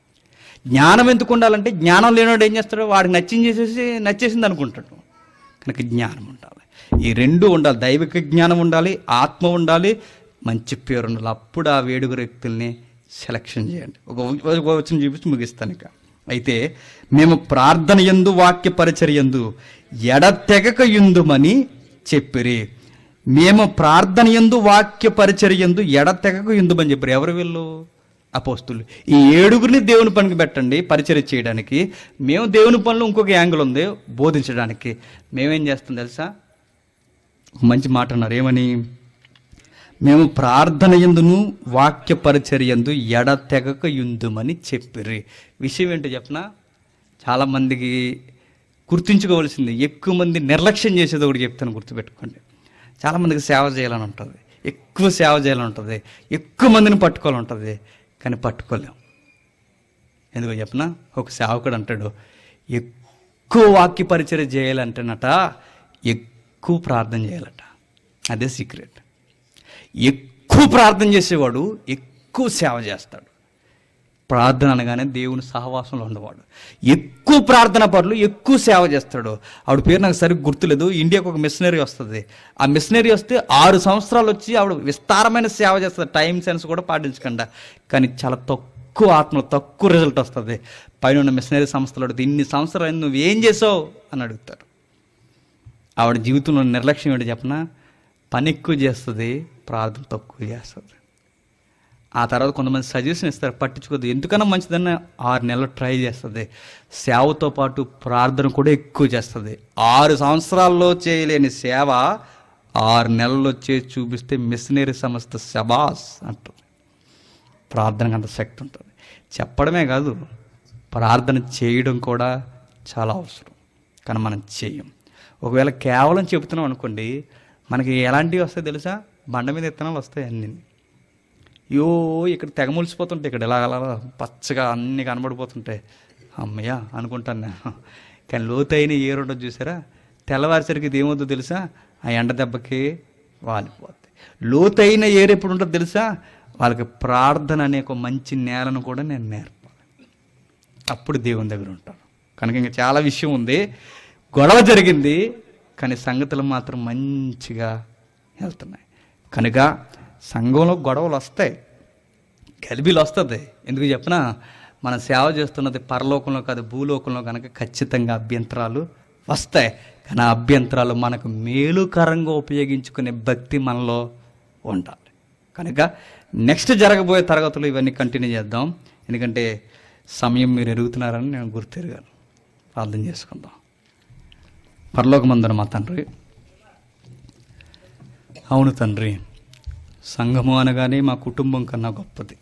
జ్ఞానం ఎందుకు ఉండాలంటే జ్ఞానం లేనివాడు ఏం చేస్తాడు వాడికి నచ్చింది చేసేసి నచ్చేసింది అనుకుంటాడు కనుక జ్ఞానం ఉండాలి ఈ రెండు ఉండాలి దైవిక జ్ఞానం ఉండాలి ఆత్మ ఉండాలి మంచి పేరు ఉండాలి అప్పుడు ఆ వేడుగురు వ్యక్తుల్ని సెలక్షన్ చేయండి ఒక ఒక వచ్చిన చూపించి ముగిస్తాను ఇక అయితే మేము ప్రార్థన ఎందు వాక్య పరిచర్యందు ఎడతెగక యుందుమని చెప్పిరి మేము ప్రార్థన ఎందు వాక్య పరిచర్యందు ఎడతెగక యుందుమని చెప్పారు ఎవరు వీళ్ళు అపోస్తులు ఈ ఏడుగురిని దేవుని పనికి పెట్టండి పరిచయం చేయడానికి మేము దేవుని పనులు ఇంకొక యాంగిల్ ఉంది బోధించడానికి మేమేం చేస్తాం తెలుసా ఒక మంచి మాట అన్నారు ఏమని మేము ప్రార్థన ఎందును వాక్య పరిచర్యందు ఎడతెగక యుందుమని చెప్పిర్రి విషయం ఏంటో చెప్పనా చాలామందికి గుర్తుంచుకోవాల్సింది ఎక్కువ మంది నిర్లక్ష్యం చేసేది ఒకటి చెప్తాను గుర్తుపెట్టుకోండి చాలామందికి సేవ చేయాలని ఉంటుంది ఎక్కువ సేవ చేయాలని ఉంటుంది ఎక్కువ మందిని పట్టుకోవాలని ఉంటుంది కానీ పట్టుకోలేం ఎందుకో చెప్పనా ఒక సేవకుడు అంటాడు ఎక్కువ వాక్య పరిచయం చేయాలంటేనట ఎక్కువ ప్రార్థన చేయాలట అదే సీక్రెట్ ఎక్కువ ప్రార్థన చేసేవాడు ఎక్కువ సేవ చేస్తాడు ప్రార్థన అనగానే దేవుని సహవాసంలో ఉండేవాడు ఎక్కువ ప్రార్థన పనులు ఎక్కువ సేవ చేస్తాడు ఆవిడ పేరు నాకు సరిగ్గా గుర్తులేదు ఇండియాకు ఒక మిషనరీ వస్తుంది ఆ మిషనరీ వస్తే ఆరు సంవత్సరాలు వచ్చి ఆవిడ విస్తారమైన సేవ చేస్తుంది టైం సెన్స్ కూడా పాటించకుండా కానీ చాలా తక్కువ ఆత్మ తక్కువ రిజల్ట్ వస్తుంది పైన ఉన్న మిషనరీ సంస్థలు అడిగితే ఇన్ని సంవత్సరాలు అయింది నువ్వు ఏం చేసావు అని అడుగుతారు ఆవిడ జీవితంలో నిర్లక్ష్యం ఏంటి చెప్పనా పని ఎక్కువ చేస్తుంది ప్రార్థన తక్కువ చేస్తుంది ఆ తర్వాత కొంతమంది సజెషన్ ఇస్తారు పట్టించుకోదు ఎందుకన్నా మంచిదన్న ఆరు నెలలు ట్రై చేస్తుంది సేవతో పాటు ప్రార్థన కూడా ఎక్కువ చేస్తుంది ఆరు సంవత్సరాల్లో చేయలేని సేవ ఆరు నెలల్లో చేసి చూపిస్తే మిషనరీ సంస్థ శబాస్ అంటుంది ప్రార్థనకు అంత శక్తి ఉంటుంది చెప్పడమే కాదు ప్రార్థన చేయడం కూడా చాలా అవసరం కానీ మనం చేయం ఒకవేళ కేవలం చెబుతున్నాం అనుకోండి మనకి ఎలాంటివి వస్తాయి తెలుసా బండ మీద విత్తనాలు వస్తాయి అన్నీ యో ఇక్కడ తెగ ములిసిపోతుంటాయి ఇక్కడ ఇలా అలా పచ్చగా అన్నీ కనబడిపోతుంటాయి అమ్మయ్య అనుకుంటాను నేను కానీ లోతైన ఏరు ఉండదు చూసారా తెల్లవారిసరికి ఇది ఏమవుతుందో తెలుసా ఆ ఎండ దెబ్బకి వాలిపోతాయి లోతైన ఏరు ఎప్పుడు ఉంటుందో తెలుసా వాళ్ళకి ప్రార్థన అనే ఒక మంచి నేలను కూడా నేను నేర్పాలి అప్పుడు దేవుని దగ్గర ఉంటాను కనుక ఇంకా చాలా విషయం ఉంది గొడవ జరిగింది కానీ సంగతులు మాత్రం మంచిగా వెళ్తున్నాయి కనుక సంఘంలో గొడవలు వస్తాయి గలిబిలు వస్తుంది ఎందుకు చెప్పినా మనం సేవ చేస్తున్నది పరలోకంలో కాదు భూలోకంలో కనుక ఖచ్చితంగా అభ్యంతరాలు వస్తాయి కానీ ఆ అభ్యంతరాలు మనకు మేలుకరంగా ఉపయోగించుకునే భక్తి మనలో ఉండాలి కనుక నెక్స్ట్ జరగబోయే తరగతులు ఇవన్నీ కంటిన్యూ చేద్దాం ఎందుకంటే సమయం మీరు ఎరుగుతున్నారని నేను గుర్తెరిగాను ప్రార్థన చేసుకుందాం పరలోకమందున మా తండ్రి అవును తండ్రి సంఘము అనగానే మా కుటుంబం కన్నా గొప్పది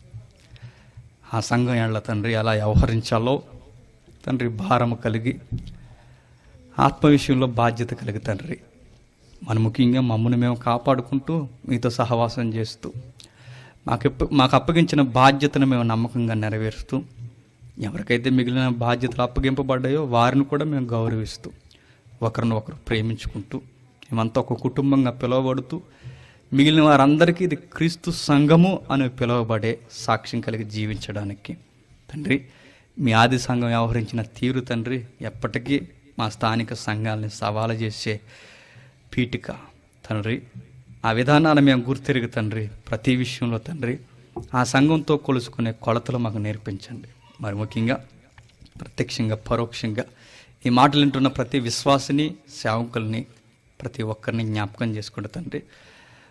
ఆ సంఘం ఏళ్ల తండ్రి ఎలా వ్యవహరించాలో తండ్రి భారము కలిగి ఆత్మ విషయంలో బాధ్యత కలిగి తండ్రి మన ముఖ్యంగా మమ్మల్ని మేము కాపాడుకుంటూ మీతో సహవాసం చేస్తూ మాకు ఎప్ప- మాకు అప్పగించిన బాధ్యతను మేము నమ్మకంగా నెరవేరుస్తూ ఎవరికైతే మిగిలిన బాధ్యతలు అప్పగింపబడ్డాయో వారిని కూడా మేము గౌరవిస్తూ ఒకరిని ఒకరు ప్రేమించుకుంటూ మేమంతా ఒక కుటుంబంగా పిలువబడుతూ మిగిలిన వారందరికీ ఇది క్రీస్తు సంఘము అని పిలువబడే సాక్ష్యం కలిగి జీవించడానికి తండ్రి మీ ఆది సంఘం వ్యవహరించిన తీరు తండ్రి ఎప్పటికీ మా స్థానిక సంఘాలని సవాలు చేసే పీఠిక తండ్రి ఆ విధానాన్ని మేము గుర్తెరిగి తండ్రి ప్రతి విషయంలో తండ్రి ఆ సంఘంతో కొలుసుకునే కొలతలు మాకు నేర్పించండి మరి ముఖ్యంగా ప్రత్యక్షంగా పరోక్షంగా ఈ మాటలు వింటున్న ప్రతి విశ్వాసిని సేవకుల్ని ప్రతి ఒక్కరిని జ్ఞాపకం చేసుకుంటూ తండ్రి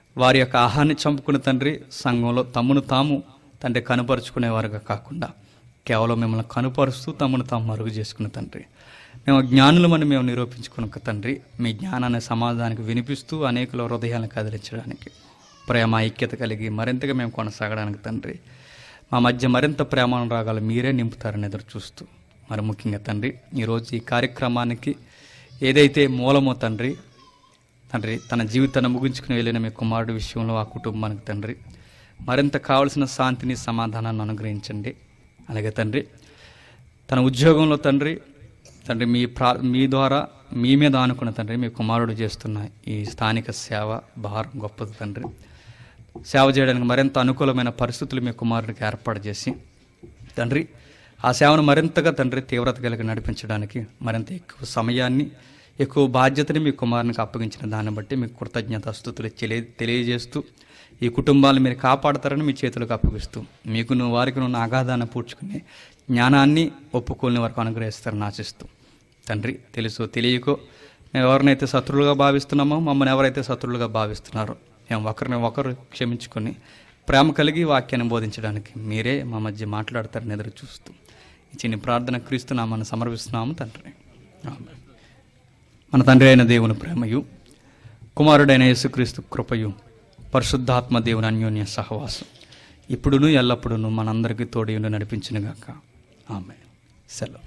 వారి యొక్క ఆహాన్ని చంపుకున్న తండ్రి సంఘంలో తమ్మును తాము తండ్రి కనుపరుచుకునేవారుగా కాకుండా కేవలం మిమ్మల్ని కనుపరుస్తూ తమను తాము మరుగు చేసుకున్న తండ్రి మేము జ్ఞానులమని మేము నిరూపించుకున్న తండ్రి మీ జ్ఞానాన్ని సమాజానికి వినిపిస్తూ అనేకుల హృదయాలను కదిలించడానికి ప్రేమ ఐక్యత కలిగి మరింతగా మేము కొనసాగడానికి తండ్రి మా మధ్య మరింత ప్రేమానురాగాలు మీరే నింపుతారని ఎదురు చూస్తూ మరి ముఖ్యంగా తండ్రి ఈరోజు ఈ కార్యక్రమానికి ఏదైతే మూలమో తండ్రి తండ్రి తన జీవితాన్ని ముగించుకుని వెళ్ళిన మీ కుమారుడి విషయంలో ఆ కుటుంబానికి తండ్రి మరింత కావలసిన శాంతిని సమాధానాన్ని అనుగ్రహించండి అలాగే తండ్రి తన ఉద్యోగంలో తండ్రి తండ్రి మీ ప్రా మీ ద్వారా మీ మీద ఆనుకున్న తండ్రి మీ కుమారుడు చేస్తున్న ఈ స్థానిక సేవ భారం గొప్పది తండ్రి సేవ చేయడానికి మరింత అనుకూలమైన పరిస్థితులు మీ కుమారుడికి ఏర్పాటు చేసి తండ్రి ఆ సేవను మరింతగా తండ్రి తీవ్రత కలిగి నడిపించడానికి మరింత ఎక్కువ సమయాన్ని ఎక్కువ బాధ్యతని మీ కుమారునికి అప్పగించిన దాన్ని బట్టి మీకు కృతజ్ఞత స్థుతులు తెలియ తెలియజేస్తూ ఈ కుటుంబాలను మీరు కాపాడతారని మీ చేతులకు అప్పగిస్తూ మీకును వారికి నున్న అగాధాన్ని పూడ్చుకుని జ్ఞానాన్ని ఒప్పుకోని వరకు అనుగ్రహిస్తారని ఆశిస్తూ తండ్రి తెలుసో తెలియకో మేము ఎవరినైతే శత్రువులుగా భావిస్తున్నామో మమ్మల్ని ఎవరైతే శత్రువులుగా భావిస్తున్నారో మేము ఒకరిని ఒకరు క్షమించుకొని ప్రేమ కలిగి వాక్యాన్ని బోధించడానికి మీరే మా మధ్య మాట్లాడతారని ఎదురు చూస్తూ ఈ చిన్న ప్రార్థన క్రీస్తున్నామని సమర్పిస్తున్నాము తండ్రి ఆమేన్. మన తండ్రి అయిన దేవుని ప్రేమయు కుమారుడైన యేసుక్రీస్తు కృపయు పరిశుద్ధాత్మ దేవుని అన్యోన్య సహవాసం ఇప్పుడును ఎల్లప్పుడూ మనందరికీ తోడి ఉండి నడిపించినగాక ఆమె సెలవు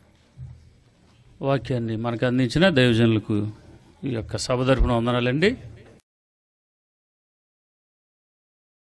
వాక్యాన్ని మనకు అందించిన దైవజనులకు ఈ యొక్క సభ తరపున వందనాలండి